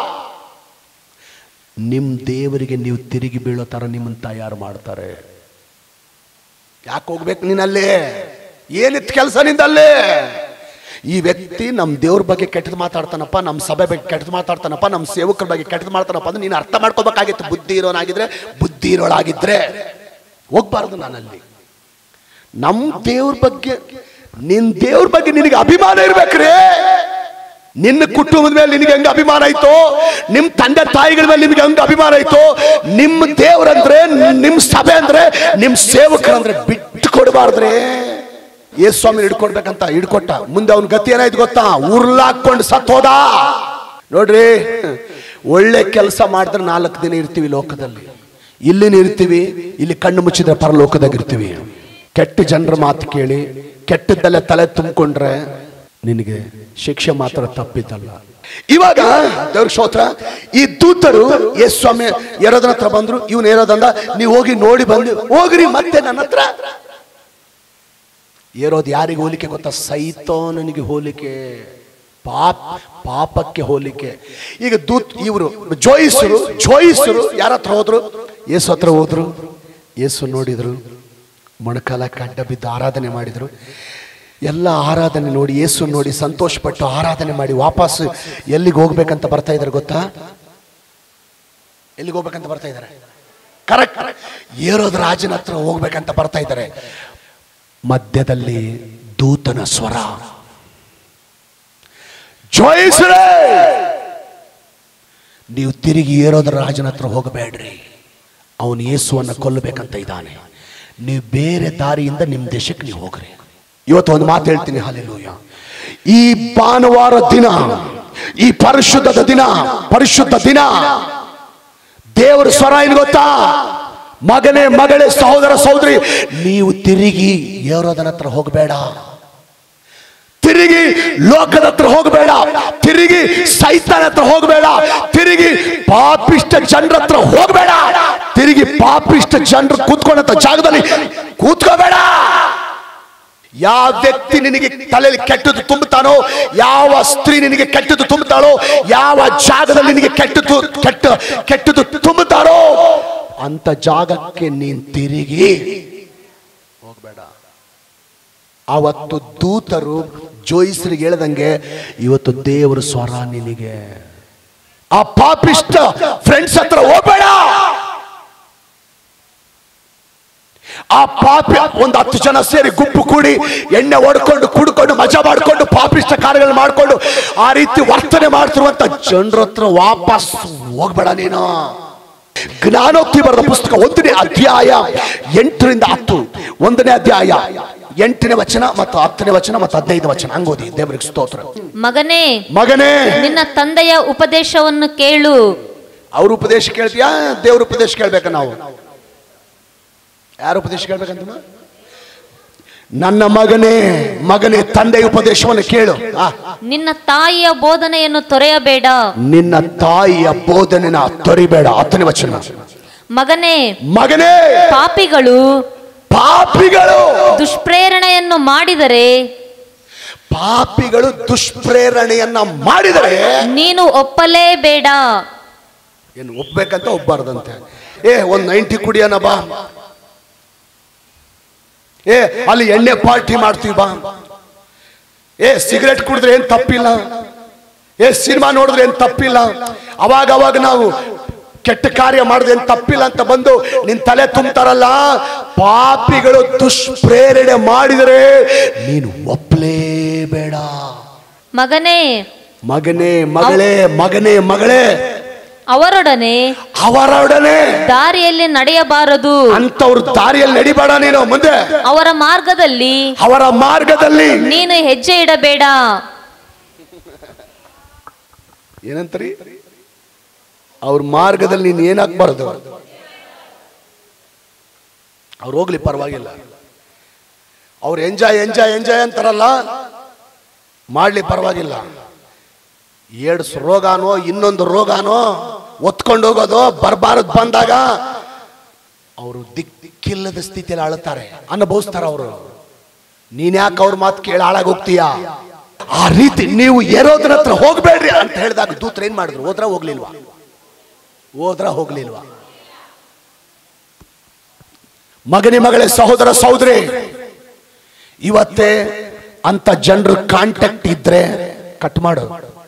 ನಿಮ್ ದೇವರಿಗೆ ನೀವು ತಿರುಗಿ ಬೀಳೋ ತರ ನಿಮ್ಮನ್ನ ತಯಾರು ಮಾಡ್ತಾರೆ ಯಾಕೆ ಹೋಗ್ಬೇಕು ನೀನಲ್ಲಿ ಏನಿತ್ತು ಕೆಲಸ ನಿಂದಲ್ಲಿ ಈ ವ್ಯಕ್ತಿ ನಮ್ಮ ದೇವ್ರ ಬಗ್ಗೆ ಕೆಟ್ಟದ್ದು ಮಾತಾಡ್ತಾನಪ್ಪ ನಮ್ಮ ಸಭೆ ಬಗ್ಗೆ ಕೆಟ್ಟದ್ದು ಮಾತಾಡ್ತಾನಪ್ಪ ನಮ್ಮ ಸೇವಕರ ಬಗ್ಗೆ ಕೆಟ್ಟದ್ದು ಮಾಡ್ತಾನಪ್ಪ ಅಂದ್ರೆ ನೀನು ಅರ್ಥ ಮಾಡ್ಕೋಬೇಕಾಗಿತ್ತು ಬುದ್ಧಿ ಇರೋನಾಗಿದ್ರೆ ಬುದ್ಧಿ ಇರೋಳಾಗಿದ್ರೆ ಹೋಗ್ಬಾರ್ದು ನಾನಲ್ಲಿ ನಮ್ಮ ದೇವ್ರ ಬಗ್ಗೆ ನಿನ್ ದೇವ್ರ ಬಗ್ಗೆ ನಿನಗೆ ಅಭಿಮಾನ ಇರ್ಬೇಕ್ರಿ ನಿನ್ನ ಕುಟುಂಬದ ಮೇಲೆ ನಿನಗೆ ಹೆಂಗ ಅಭಿಮಾನ ಆಯ್ತು ನಿಮ್ ತಂದೆ ತಾಯಿಗಳ ಮೇಲೆ ನಿಮ್ಗೆ ಹೆಂಗ ಅಭಿಮಾನ ಆಯ್ತು ನಿಮ್ಮ ದೇವ್ರಂದ್ರೆ ನಿಮ್ ಸಭೆ ಅಂದ್ರೆ ನಿಮ್ ಸೇವಕರಂದ್ರೆ ಬಿಟ್ಟು ಕೊಡಬಾರ್ದ್ರಿ ಯೇಸು ಸ್ವಾಮಿ ಹಿಡ್ಕೊಡ್ಬೇಕಂತ ಹಿಡ್ಕೊಟ್ಟ ಮುಂದೆ ಅವನ ಗತಿ ಏನಾಯ್ತು ಗೊತ್ತಾ ಉರ್ಲಾಕೊಂಡು ಸತ್ತೋದ ನೋಡ್ರಿ ಒಳ್ಳೆ ಕೆಲಸ ಮಾಡಿದ್ರೆ ನಾಲ್ಕು ದಿನ ಇರ್ತೀವಿ ಲೋಕದಲ್ಲಿ ಇಲ್ಲಿನ ಇರ್ತೀವಿ ಇಲ್ಲಿ ಕಣ್ಣು ಮುಚ್ಚಿದ್ರೆ ಪರಲೋಕದಾಗ ಇರ್ತೀವಿ ಕೆಟ್ಟ ಜನರ ಮಾತು ಕೇಳಿ ಕೆಟ್ಟದ್ದಲ್ಲೇ ತಲೆ ತುಂಬಿಕೊಂಡ್ರೆ ನಿನಗೆ ಶಿಕ್ಷೆ ಮಾತ್ರ ತಪ್ಪಿದ್ದಲ್ಲ ಇವಾಗ ದೇವ್ರ ಸ್ತೋತ್ರ ಈ ದೂತರು ಯೇಸು ಸ್ವಾಮಿ ಎರಡನ ಹತ್ರ ಬಂದ್ರು ಇವನು ಏರೋದಂದ ನೀವು ಹೋಗಿ ನೋಡಿ ಬಂದು ಹೋಗ್ರಿ ಮತ್ತೆ ನನ್ನ ಹತ್ರ ಏರೋದು ಯಾರಿಗೆ ಹೋಲಿಕೆ ಗೊತ್ತಾ ಸೈತಾನನಿಗೆ ಹೋಲಿಕೆ ಪಾಪ ಪಾಪಕ್ಕೆ ಹೋಲಿಕೆ ಈಗ ದೂತ್ ಇವರು ಜೋಯಿಸರು ಜೋಯಿಸರು ಯಾರ ಹತ್ರ ಹೋದ್ರು ಯೇಸು ಹತ್ರ ಹೋದ್ರು ಯೇಸು ನೋಡಿದ್ರು ಮೊಣಕಾಲ ಕಡ್ಡ ಬಿದ್ದು ಆರಾಧನೆ ಮಾಡಿದ್ರು ಎಲ್ಲ ಆರಾಧನೆ ನೋಡಿ ಯೇಸು ನೋಡಿ ಸಂತೋಷಪಟ್ಟು ಆರಾಧನೆ ಮಾಡಿ ವಾಪಸ್ ಎಲ್ಲಿಗೆ ಹೋಗ್ಬೇಕಂತ ಬರ್ತಾ ಇದ್ದಾರೆ ಗೊತ್ತಾ ಎಲ್ಲಿಗೆ ಹೋಗ್ಬೇಕಂತ ಬರ್ತಾ ಇದ್ದಾರೆ ಕರೆಕ್ಟ್ ಏರೋದ್ ರಾಜನ ಹತ್ರ ಹೋಗ್ಬೇಕಂತ ಬರ್ತಾ ಇದ್ದಾರೆ ಮಧ್ಯದಲ್ಲಿ ದೂತನ ಸ್ವರ ಜೋಯಿಸ್ರೆ ನೀವು ತಿರುಗಿ ಏರೋದ್ರ ರಾಜನ ಹತ್ರ ಹೋಗಬೇಡ್ರಿ ಅವನು ಯೇಸುವನ್ನ ಕೊಲ್ಲಬೇಕಂತ ಇದ್ದಾನೆ ನೀವು ಬೇರೆ ದಾರಿಯಿಂದ ನಿಮ್ಮ ದೇಶಕ್ಕೆ ನೀವು ಹೋಗ್ರಿ ಇವತ್ತು ಒಂದು ಮಾತು ಹೇಳ್ತೀನಿ ಹಾಲೆಲೂಯ ಈ ಭಾನುವಾರ ದಿನ ಈ ಪರಿಶುದ್ಧದ ದಿನ ಪರಿಶುದ್ಧ ದಿನ ದೇವರ ಸ್ವರ ಏನು ಗೊತ್ತಾ ಮಗನೇ ಮಗಳೇ ಸಹೋದರ ಸಹೋದರಿ ನೀವು ತಿರುಗಿ ಏರೋದನ ಹತ್ರ ಹೋಗಬೇಡ ತಿರುಗಿ ಲೋಕದ ಹತ್ರ ಹೋಗಬೇಡ ತಿರುಗಿ ಸೈತಾನ ಹತ್ರ ಹೋಗಬೇಡ ತಿರುಗಿ ಪಾಪಿಷ್ಟ ಜನರ ಹತ್ರ ಹೋಗಬೇಡ ತಿರುಗಿ ಪಾಪಿಷ್ಟ ಜನರು ಕೂತ್ಕೊಂಡಂತ ಜಾಗದಲ್ಲಿ ಕೂತ್ಕೋಬೇಡ ಯಾವ ವ್ಯಕ್ತಿ ನಿನಗೆ ತಲೆಯಲ್ಲಿ ಕೆಟ್ಟದ್ದು ತುಂಬುತ್ತಾನೋ ಯಾವ ಸ್ತ್ರೀ ನಿನಗೆ ಕೆಟ್ಟದ್ದು ತುಂಬುತ್ತಾಳೋ ಯಾವ ಜಾಗದಲ್ಲಿ ನಿನಗೆ ಕೆಟ್ಟದ್ದು ಕೆಟ್ಟ ಕೆಟ್ಟದ್ದು ತುಂಬುತ್ತಾರೋ ಅಂತ ಜಾಗಕ್ಕೆ ನೀನ್ ತಿರುಗಿ ಹೋಗ್ಬೇಡ ಅವತ್ತು ದೂತರು ಜೋಯಿಸ್ರಿಗೆ ಹೇಳ್ದಂಗೆ ಇವತ್ತು ದೇವರ ಸ್ವರ ನಿನಗೆ ಆ ಪಾಪಿಷ್ಟ ಫ್ರೆಂಡ್ಸ್ ಹತ್ರ ಹೋಗ್ಬೇಡ ಆ ಪಾಪಿ ಒಂದು ಹತ್ತು ಜನ ಸೇರಿ ಗುಂಪು ಕೂಡಿ ಎಣ್ಣೆ ಹೊಡ್ಕೊಂಡು ಕುಡ್ಕೊಂಡು ಮಜಾ ಮಾಡ್ಕೊಂಡು ಪಾಪಿಷ್ಟ ಕಾರ್ಯಗಳು ಮಾಡ್ಕೊಂಡು ಆ ರೀತಿ ವರ್ತನೆ ಮಾಡ್ತಿರುವಂತ ಜನರ ಹತ್ರ ವಾಪಸ್ ಹೋಗ್ಬೇಡ ನೀನು ಜ್ಞಾನೋಕ್ತಿ ಬರೆದ ಪುಸ್ತಕ ಒಂದನೇ ಅಧ್ಯಾಯ ಎಂಟರಿಂದ ಹತ್ತು ಒಂದನೇ ಅಧ್ಯಾಯ ಎಂಟನೇ ವಚನ ಮತ್ತು ಹತ್ತನೇ ವಚನ ಮತ್ತು ಹದಿನೈದು ವಚನ ಹಂಗೋದಿ ದೇವರಿಗೆ ಸ್ತೋತ್ರ ಮಗನೇ ಮಗನೇ ನಿನ್ನ ತಂದೆಯ ಉಪದೇಶವನ್ನು ಕೇಳು ಅವ್ರ ಉಪದೇಶ ಕೇಳ್ತೀಯಾ ದೇವ್ರ ಉಪದೇಶ ಕೇಳ್ಬೇಕ ನಾವು ಯಾರ ಉಪದೇಶ ಕೇಳ್ಬೇಕಂತ ನನ್ನ ಮಗನೇ ಮಗನೇ ತಂದೆ ಉಪದೇಶವನ್ನು ಕೇಳು ಆ, ನಿನ್ನ ತಾಯಿಯ ಬೋಧನೆಯನ್ನು ತೊರೆಯಬೇಡ ನಿನ್ನ ತಾಯಿಯ ಬೋಧನೆನ ತೊರಿಬೇಡ ಹತ್ತನೇ ವಚನ ಮಗನೇ ಮಗನೇ ಪಾಪಿಗಳು ಪಾಪಿಗಳು ದುಷ್ಪ್ರೇರಣೆಯನ್ನು ಮಾಡಿದರೆ ಪಾಪಿಗಳು ದುಷ್ಪ್ರೇರಣೆಯನ್ನ ಮಾಡಿದರೆ ನೀನು ಒಪ್ಪಲೇಬೇಡ ಏನು ಒಪ್ಬೇಕಂತ ಒಬ್ಬಾರ್ದಂತೆ ಏ ಒಂದ್ ನೈಂಟಿ ಕುಡಿಯೋಣ ಬಾ ಏ ಅಲ್ಲಿ ಎಣ್ಣೆ ಪಾರ್ಟಿ ಮಾಡ್ತೀವಿ ಬಾ ಏ ಸಿಗರೆಟ್ ಕುಡಿದ್ರೆ ಏನ್ ತಪ್ಪಿಲ್ಲ ಏ ಸಿನಿಮಾ ನೋಡಿದ್ರೆ ಏನ್ ತಪ್ಪಿಲ್ಲ ಅವಾಗ ಅವಾಗ ನಾವು ಕೆಟ್ಟ ಕಾರ್ಯ ಮಾಡಿದ್ರೆ ಏನ್ ತಪ್ಪಿಲ್ಲ ಅಂತ ಬಂದು ನಿನ್ ತಲೆ ತುಂಬ್ತಾರಲ್ಲ ಪಾಪಿಗಳು ದುಷ್ಪ್ರೇರಣೆ ಮಾಡಿದರೆ ನೀನು ಒಪ್ಲೇಬೇಡ ಮಗನೇ ಮಗನೇ ಮಗಳೇ ಮಗನೇ ಮಗಳೇ ಅವರೊಡನೆ ಅವರೊಡನೆ ದಾರಿಯಲ್ಲಿ ನಡೆಯಬಾರದು ಅಂತವ್ರ ದಾರಿಯಲ್ಲಿ ನಡಿಬೇಡ ನೀನು ಮುಂದೆ ಅವರ ಮಾರ್ಗದಲ್ಲಿ ಅವರ ಮಾರ್ಗದಲ್ಲಿ ನೀನು ಹೆಜ್ಜೆ ಇಡಬೇಡ ಏನಂತರಿ ಅವ್ರ ಮಾರ್ಗದಲ್ಲಿ ನೀನು ಏನಾಗ್ಬಾರ್ದು ಅವ್ರು ಹೋಗ್ಲಿ ಪರವಾಗಿಲ್ಲ ಅವ್ರು ಎಂಜಾಯ್ ಎಂಜಾಯ್ ಎಂಜಾಯ್ ಅಂತಾರಲ್ಲ ಮಾಡ್ಲಿ ಪರವಾಗಿಲ್ಲ ಏಡ್ಸ್ ರೋಗಾನೋ ಇನ್ನೊಂದು ರೋಗಾನೋ ಒತ್ಕೊಂಡು ಹೋಗೋದು ಬರ್ಬಾರದ್ ಬಂದಾಗ ಅವರು ದಿಕ್ಕಿಲ್ಲದ ಸ್ಥಿತಿಯಲ್ಲಿ ಅಳುತ್ತಾರೆ ಅನುಭವಿಸ್ತಾರ ಅವರು ನೀನ್ ಯಾಕೆ ಅವ್ರ ಮಾತು ಕೇಳಿ ಹಾಳಾಗಿ ಹೋಗ್ತೀಯಾ ಆ ರೀತಿ ನೀವು ಏರೋದ್ರ ಹತ್ರ ಹೋಗ್ಬೇಡ್ರಿ ಅಂತ ಹೇಳಿದಾಗ ದೂತ್ರ ಏನ್ ಮಾಡಿದ್ರು ಹೋದ್ರ ಹೋಗ್ಲಿಲ್ವಾ ಹೋದ್ರ ಹೋಗ್ಲಿಲ್ವಾ ಮಗನಿ ಮಗಳೇ ಸಹೋದರ ಸಹೋದರಿ ಇವತ್ತೇ ಅಂತ ಜನರ ಕಾಂಟ್ಯಾಕ್ಟ್ ಇದ್ರೆ ಕಟ್ ಮಾಡು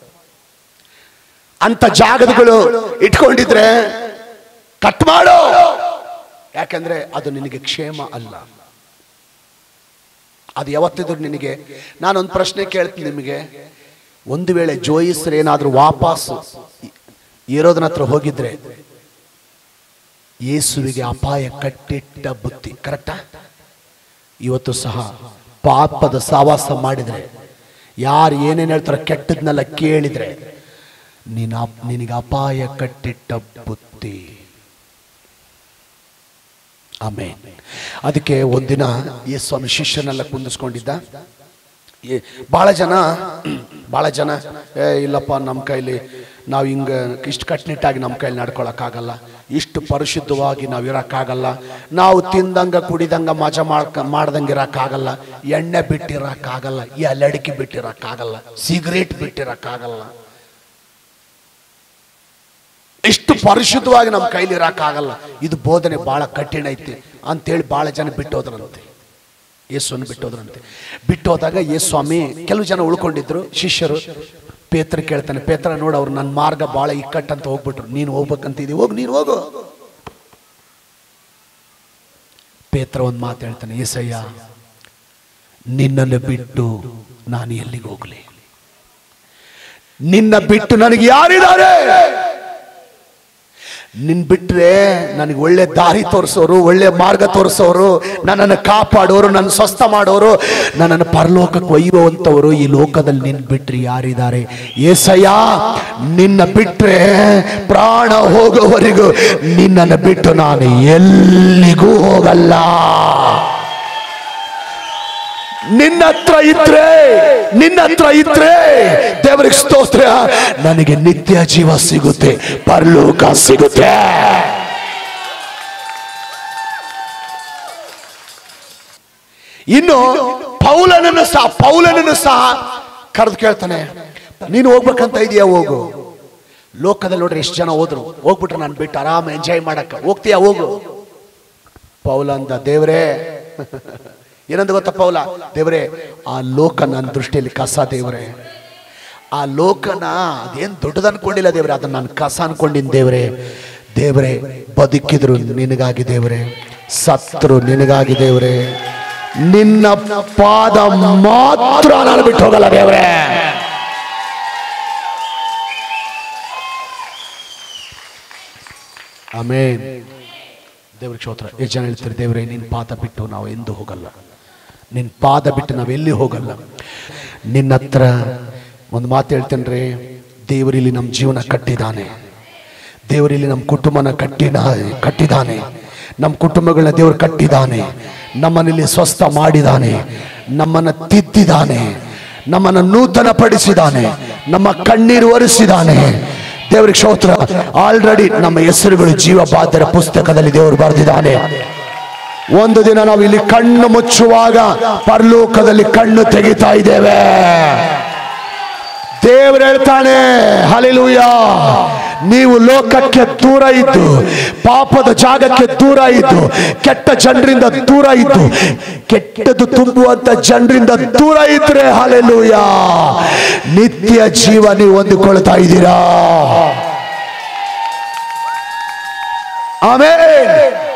ಅಂತ ಜಾಗದಗಳು ಇಟ್ಕೊಂಡಿದ್ರೆ ಕಟ್ ಮಾಡು ಯಾಕಂದ್ರೆ ಅದು ನಿನಗೆ ಕ್ಷೇಮ ಅಲ್ಲ ಅದು ಯಾವತ್ತಿದ್ರು ನಿನಗೆ ನಾನೊಂದು ಪ್ರಶ್ನೆ ಕೇಳ್ತೀನಿ ನಿಮಗೆ ಒಂದು ವೇಳೆ ಜೋಯಿಸ್ರು ಏನಾದರೂ ವಾಪಸ್ ಇರೋದನ್ನ ಹತ್ರ ಹೋಗಿದ್ರೆ ಯೇಸುವಿಗೆ ಅಪಾಯ ಕಟ್ಟಿಟ್ಟ ಬುತ್ತಿ ಕರೆಕ್ಟಾ ಇವತ್ತು ಸಹ ಪಾಪದ ಸಾವಾಸ ಮಾಡಿದ್ರೆ ಯಾರು ಏನೇನು ಹೇಳ್ತಾರೋ ಕೆಟ್ಟದ್ನೆಲ್ಲ ಕೇಳಿದ್ರೆ ನೀನು ಅಪ್- ನಿನಗೆ ಅಪಾಯ ಕಟ್ಟಿಟ್ಟ ಬುತ್ತಿ ಆಮೇಲೆ ಅದಕ್ಕೆ ಒಂದಿನ ಈ ಸ್ವಾಮಿ ಶಿಷ್ಯನೆಲ್ಲ ಕುಂದಿಸ್ಕೊಂಡಿದ್ದ ಏ- ಬಹಳ ಜನ ಬಹಳ ಜನ ಏ ಇಲ್ಲಪ್ಪ ನಮ್ಮ ಕೈಲಿ ನಾವು ಹಿಂಗೆ ಇಷ್ಟು ಕಟ್ನಿಟ್ಟಾಗಿ ನಮ್ಮ ಕೈಲಿ ನಡ್ಕೊಳಕ್ಕಾಗಲ್ಲ ಇಷ್ಟು ಪರಿಶುದ್ಧವಾಗಿ ನಾವು ಇರೋಕ್ಕಾಗಲ್ಲ ನಾವು ತಿಂದಂಗ ಕುಡಿದಂಗ ಮಜಾ ಮಾಡ್ಕ ಮಾಡ್ದಂಗೆ ಇರೋಕ್ಕಾಗಲ್ಲ ಎಣ್ಣೆ ಬಿಟ್ಟಿರೋಕ್ಕಾಗಲ್ಲ ಎಲಡಿಕೆ ಬಿಟ್ಟಿರೋಕ್ಕಾಗಲ್ಲ ಸಿಗರೇಟ್ ಬಿಟ್ಟಿರೋಕ್ಕಾಗಲ್ಲ ಇಷ್ಟು ಪರಿಶುದ್ಧವಾಗಿ ನಮ್ಮ ಕೈಲಿ ಇರೋಕ್ಕಾಗಲ್ಲ ಇದು ಬೋಧನೆ ಬಹಳ ಕಠಿಣ ಐತಿ ಅಂತೇಳಿ ಬಹಳ ಜನ ಬಿಟ್ಟೋದ್ರಂತೆ ಯೇಸುವನ್ನು ಬಿಟ್ಟೋದ್ರಂತೆ ಬಿಟ್ಟೋದಾಗ ಯೇಸು ಸ್ವಾಮಿ ಕೆಲವು ಜನ ಉಳ್ಕೊಂಡಿದ್ರು ಶಿಷ್ಯರು ಪೇತ್ರ ಕೇಳ್ತಾನೆ ಪೇತ್ರ ನೋಡು ಅವ್ರು ನನ್ನ ಮಾರ್ಗ ಬಹಳ ಇಕ್ಕಟ್ಟಂತ ಹೋಗ್ಬಿಟ್ರು ನೀನು ಹೋಗ್ಬೇಕಂತಿದ್ದೀವಿ ಹೋಗು ನೀನು ಹೋಗು ಪೇತ್ರ ಒಂದು ಮಾತು ಹೇಳ್ತಾನೆ ಏಸಯ್ಯ ನಿನ್ನನ್ನು ಬಿಟ್ಟು ನಾನು ಎಲ್ಲಿಗೆ ಹೋಗ್ಲಿ ನಿನ್ನ ಬಿಟ್ಟು ನನಗೆ ಯಾರಿದ್ದಾರೆ ನಿನ್ ಬಿಟ್ರೆ ನನಗೆ ಒಳ್ಳೆ ದಾರಿ ತೋರಿಸೋರು ಒಳ್ಳೆ ಮಾರ್ಗ ತೋರಿಸೋರು ನನ್ನನ್ನು ಕಾಪಾಡೋರು ನನ್ನ ಸ್ವಸ್ಥ ಮಾಡೋರು ನನ್ನನ್ನು ಪರಲೋಕಕ್ಕೆ ಒಯ್ಯುವಂಥವರು ಈ ಲೋಕದಲ್ಲಿ ನಿನ್ ಬಿಟ್ರೆ ಯಾರಿದ್ದಾರೆ ಏಸಯ್ಯ ನಿನ್ನ ಬಿಟ್ರೆ ಪ್ರಾಣ ಹೋಗೋವರೆಗೂ ನಿನ್ನನ್ನು ಬಿಟ್ಟು ನಾನು ಎಲ್ಲಿಗೂ ಹೋಗಲ್ಲ ನಿನ್ನ ಹತ್ರ ಇದ್ರೆ ನಿನ್ನ ಹತ್ರ ಇದ್ರೆ ದೇವರಿಗೆ ಸ್ತೋತ್ರ ನನಗೆ ನಿತ್ಯ ಜೀವ ಸಿಗುತ್ತೆ ಪರಲೋಕ ಸಿಗುತ್ತೆ ಇನ್ನು ಪೌಲನನ್ನು ಸಹ ಪೌಲನನ್ನು ಸಹ ಕರೆದು ಕೇಳ್ತಾನೆ ನೀನು ಹೋಗ್ಬೇಕಂತ ಇದೆಯಾ ಹೋಗು ಲೋಕದಲ್ಲಿ ನೋಡ್ರಿ ಎಷ್ಟು ಜನ ಹೋದ್ರು ಹೋಗ್ಬಿಟ್ರೆ ನಾನು ಬಿಟ್ಟು ಆರಾಮ ಎಂಜಾಯ್ ಮಾಡಕ್ಕ ಹೋಗ್ತೀಯಾ ಹೋಗು ಪೌಲ ಅಂದ ದೇವ್ರೇ ಏನಂದ ಗೊತ್ತಾ ಪೌಲ ದೇವರೇ ಆ ಲೋಕ ನನ್ನ ದೃಷ್ಟಿಯಲ್ಲಿ ಕಸ ದೇವರೇ ಆ ಲೋಕನ ಅದೇನ್ ದೊಡ್ಡದು ಅನ್ಕೊಂಡಿಲ್ಲ ದೇವ್ರೆ ಅದನ್ನ ನಾನು ಕಸ ಅನ್ಕೊಂಡಿನ್ ದೇವ್ರೆ ದೇವ್ರೆ ಬದುಕಿದ್ರು ನಿನಗಾಗಿ ದೇವ್ರೆ ಸತ್ರು ನಿನಗಾಗಿ ದೇವ್ರೆ ನಿನ್ನ ಪಾದ ಮಾತ್ರ ನಾನು ಬಿಟ್ಟು ಹೋಗಲ್ಲ ದೇವ್ರೆ ಆಮೇನ್ ದೇವ್ರಿಗೆ ಸ್ತೋತ್ರ ಎಷ್ಟು ಜನ ಹೇಳ್ತಾರೆ ದೇವ್ರೆ ನಿನ್ನ ಪಾದ ಬಿಟ್ಟು ನಾವು ಎಂದೂ ಹೋಗಲ್ಲ ನಿನ್ನ ಪಾದ ಬಿಟ್ಟು ನಾವು ಎಲ್ಲಿ ಹೋಗಲ್ಲ ನಿನ್ನ ಹತ್ರ ಒಂದು ಮಾತು ಹೇಳ್ತೇನೆ ದೇವರಿಲ್ಲಿ ನಮ್ಮ ಜೀವನ ಕಟ್ಟಿದ್ದಾನೆ ದೇವರಿಲ್ಲಿ ನಮ್ಮ ಕುಟುಂಬನ ಕಟ್ಟಿನ ಕಟ್ಟಿದ್ದಾನೆ ನಮ್ಮ ಕುಟುಂಬಗಳನ್ನ ದೇವರು ಕಟ್ಟಿದ್ದಾನೆ ನಮ್ಮನ್ನಿಲ್ಲಿ ಸ್ವಸ್ಥ ಮಾಡಿದ್ದಾನೆ ನಮ್ಮನ್ನ ತಿದ್ದಿದ್ದಾನೆ ನಮ್ಮನ್ನು ನೂತನ ಪಡಿಸಿದ್ದಾನೆ ನಮ್ಮ ಕಣ್ಣೀರು ಒರೆಸಿದ್ದಾನೆ ದೇವರಿಗೆ ಸ್ತೋತ್ರ ಆಲ್ರೆಡಿ ನಮ್ಮ ಹೆಸರುಗಳು ಜೀವ ಬಾಧ್ಯರ ಪುಸ್ತಕದಲ್ಲಿ ದೇವರು ಬರೆದಿದ್ದಾನೆ ಒಂದು ದಿನ ನಾವು ಇಲ್ಲಿ ಕಣ್ಣು ಮುಚ್ಚುವಾಗ ಪರಲೋಕದಲ್ಲಿ ಕಣ್ಣು ತೆಗಿತಾ ಇದ್ದೇವೆ ದೇವರು ಹೇಳ್ತಾನೆ ಹಲಿಲೂಯ ನೀವು ಲೋಕಕ್ಕೆ ದೂರ ಇದ್ದು ಪಾಪದ ಜಾಗಕ್ಕೆ ದೂರ ಇದ್ದು ಕೆಟ್ಟ ಜನರಿಂದ ದೂರ ಇದ್ದು ಕೆಟ್ಟದು ತುಂಬುವಂತ ಜನರಿಂದ ದೂರ ಇದ್ರೆ ಹಲೆಲೂಯ ನಿತ್ಯ ಜೀವ ನೀವು ಹೊಂದಿಕೊಳ್ತಾ ಇದ್ದೀರಾ ಆಮೇಲೆ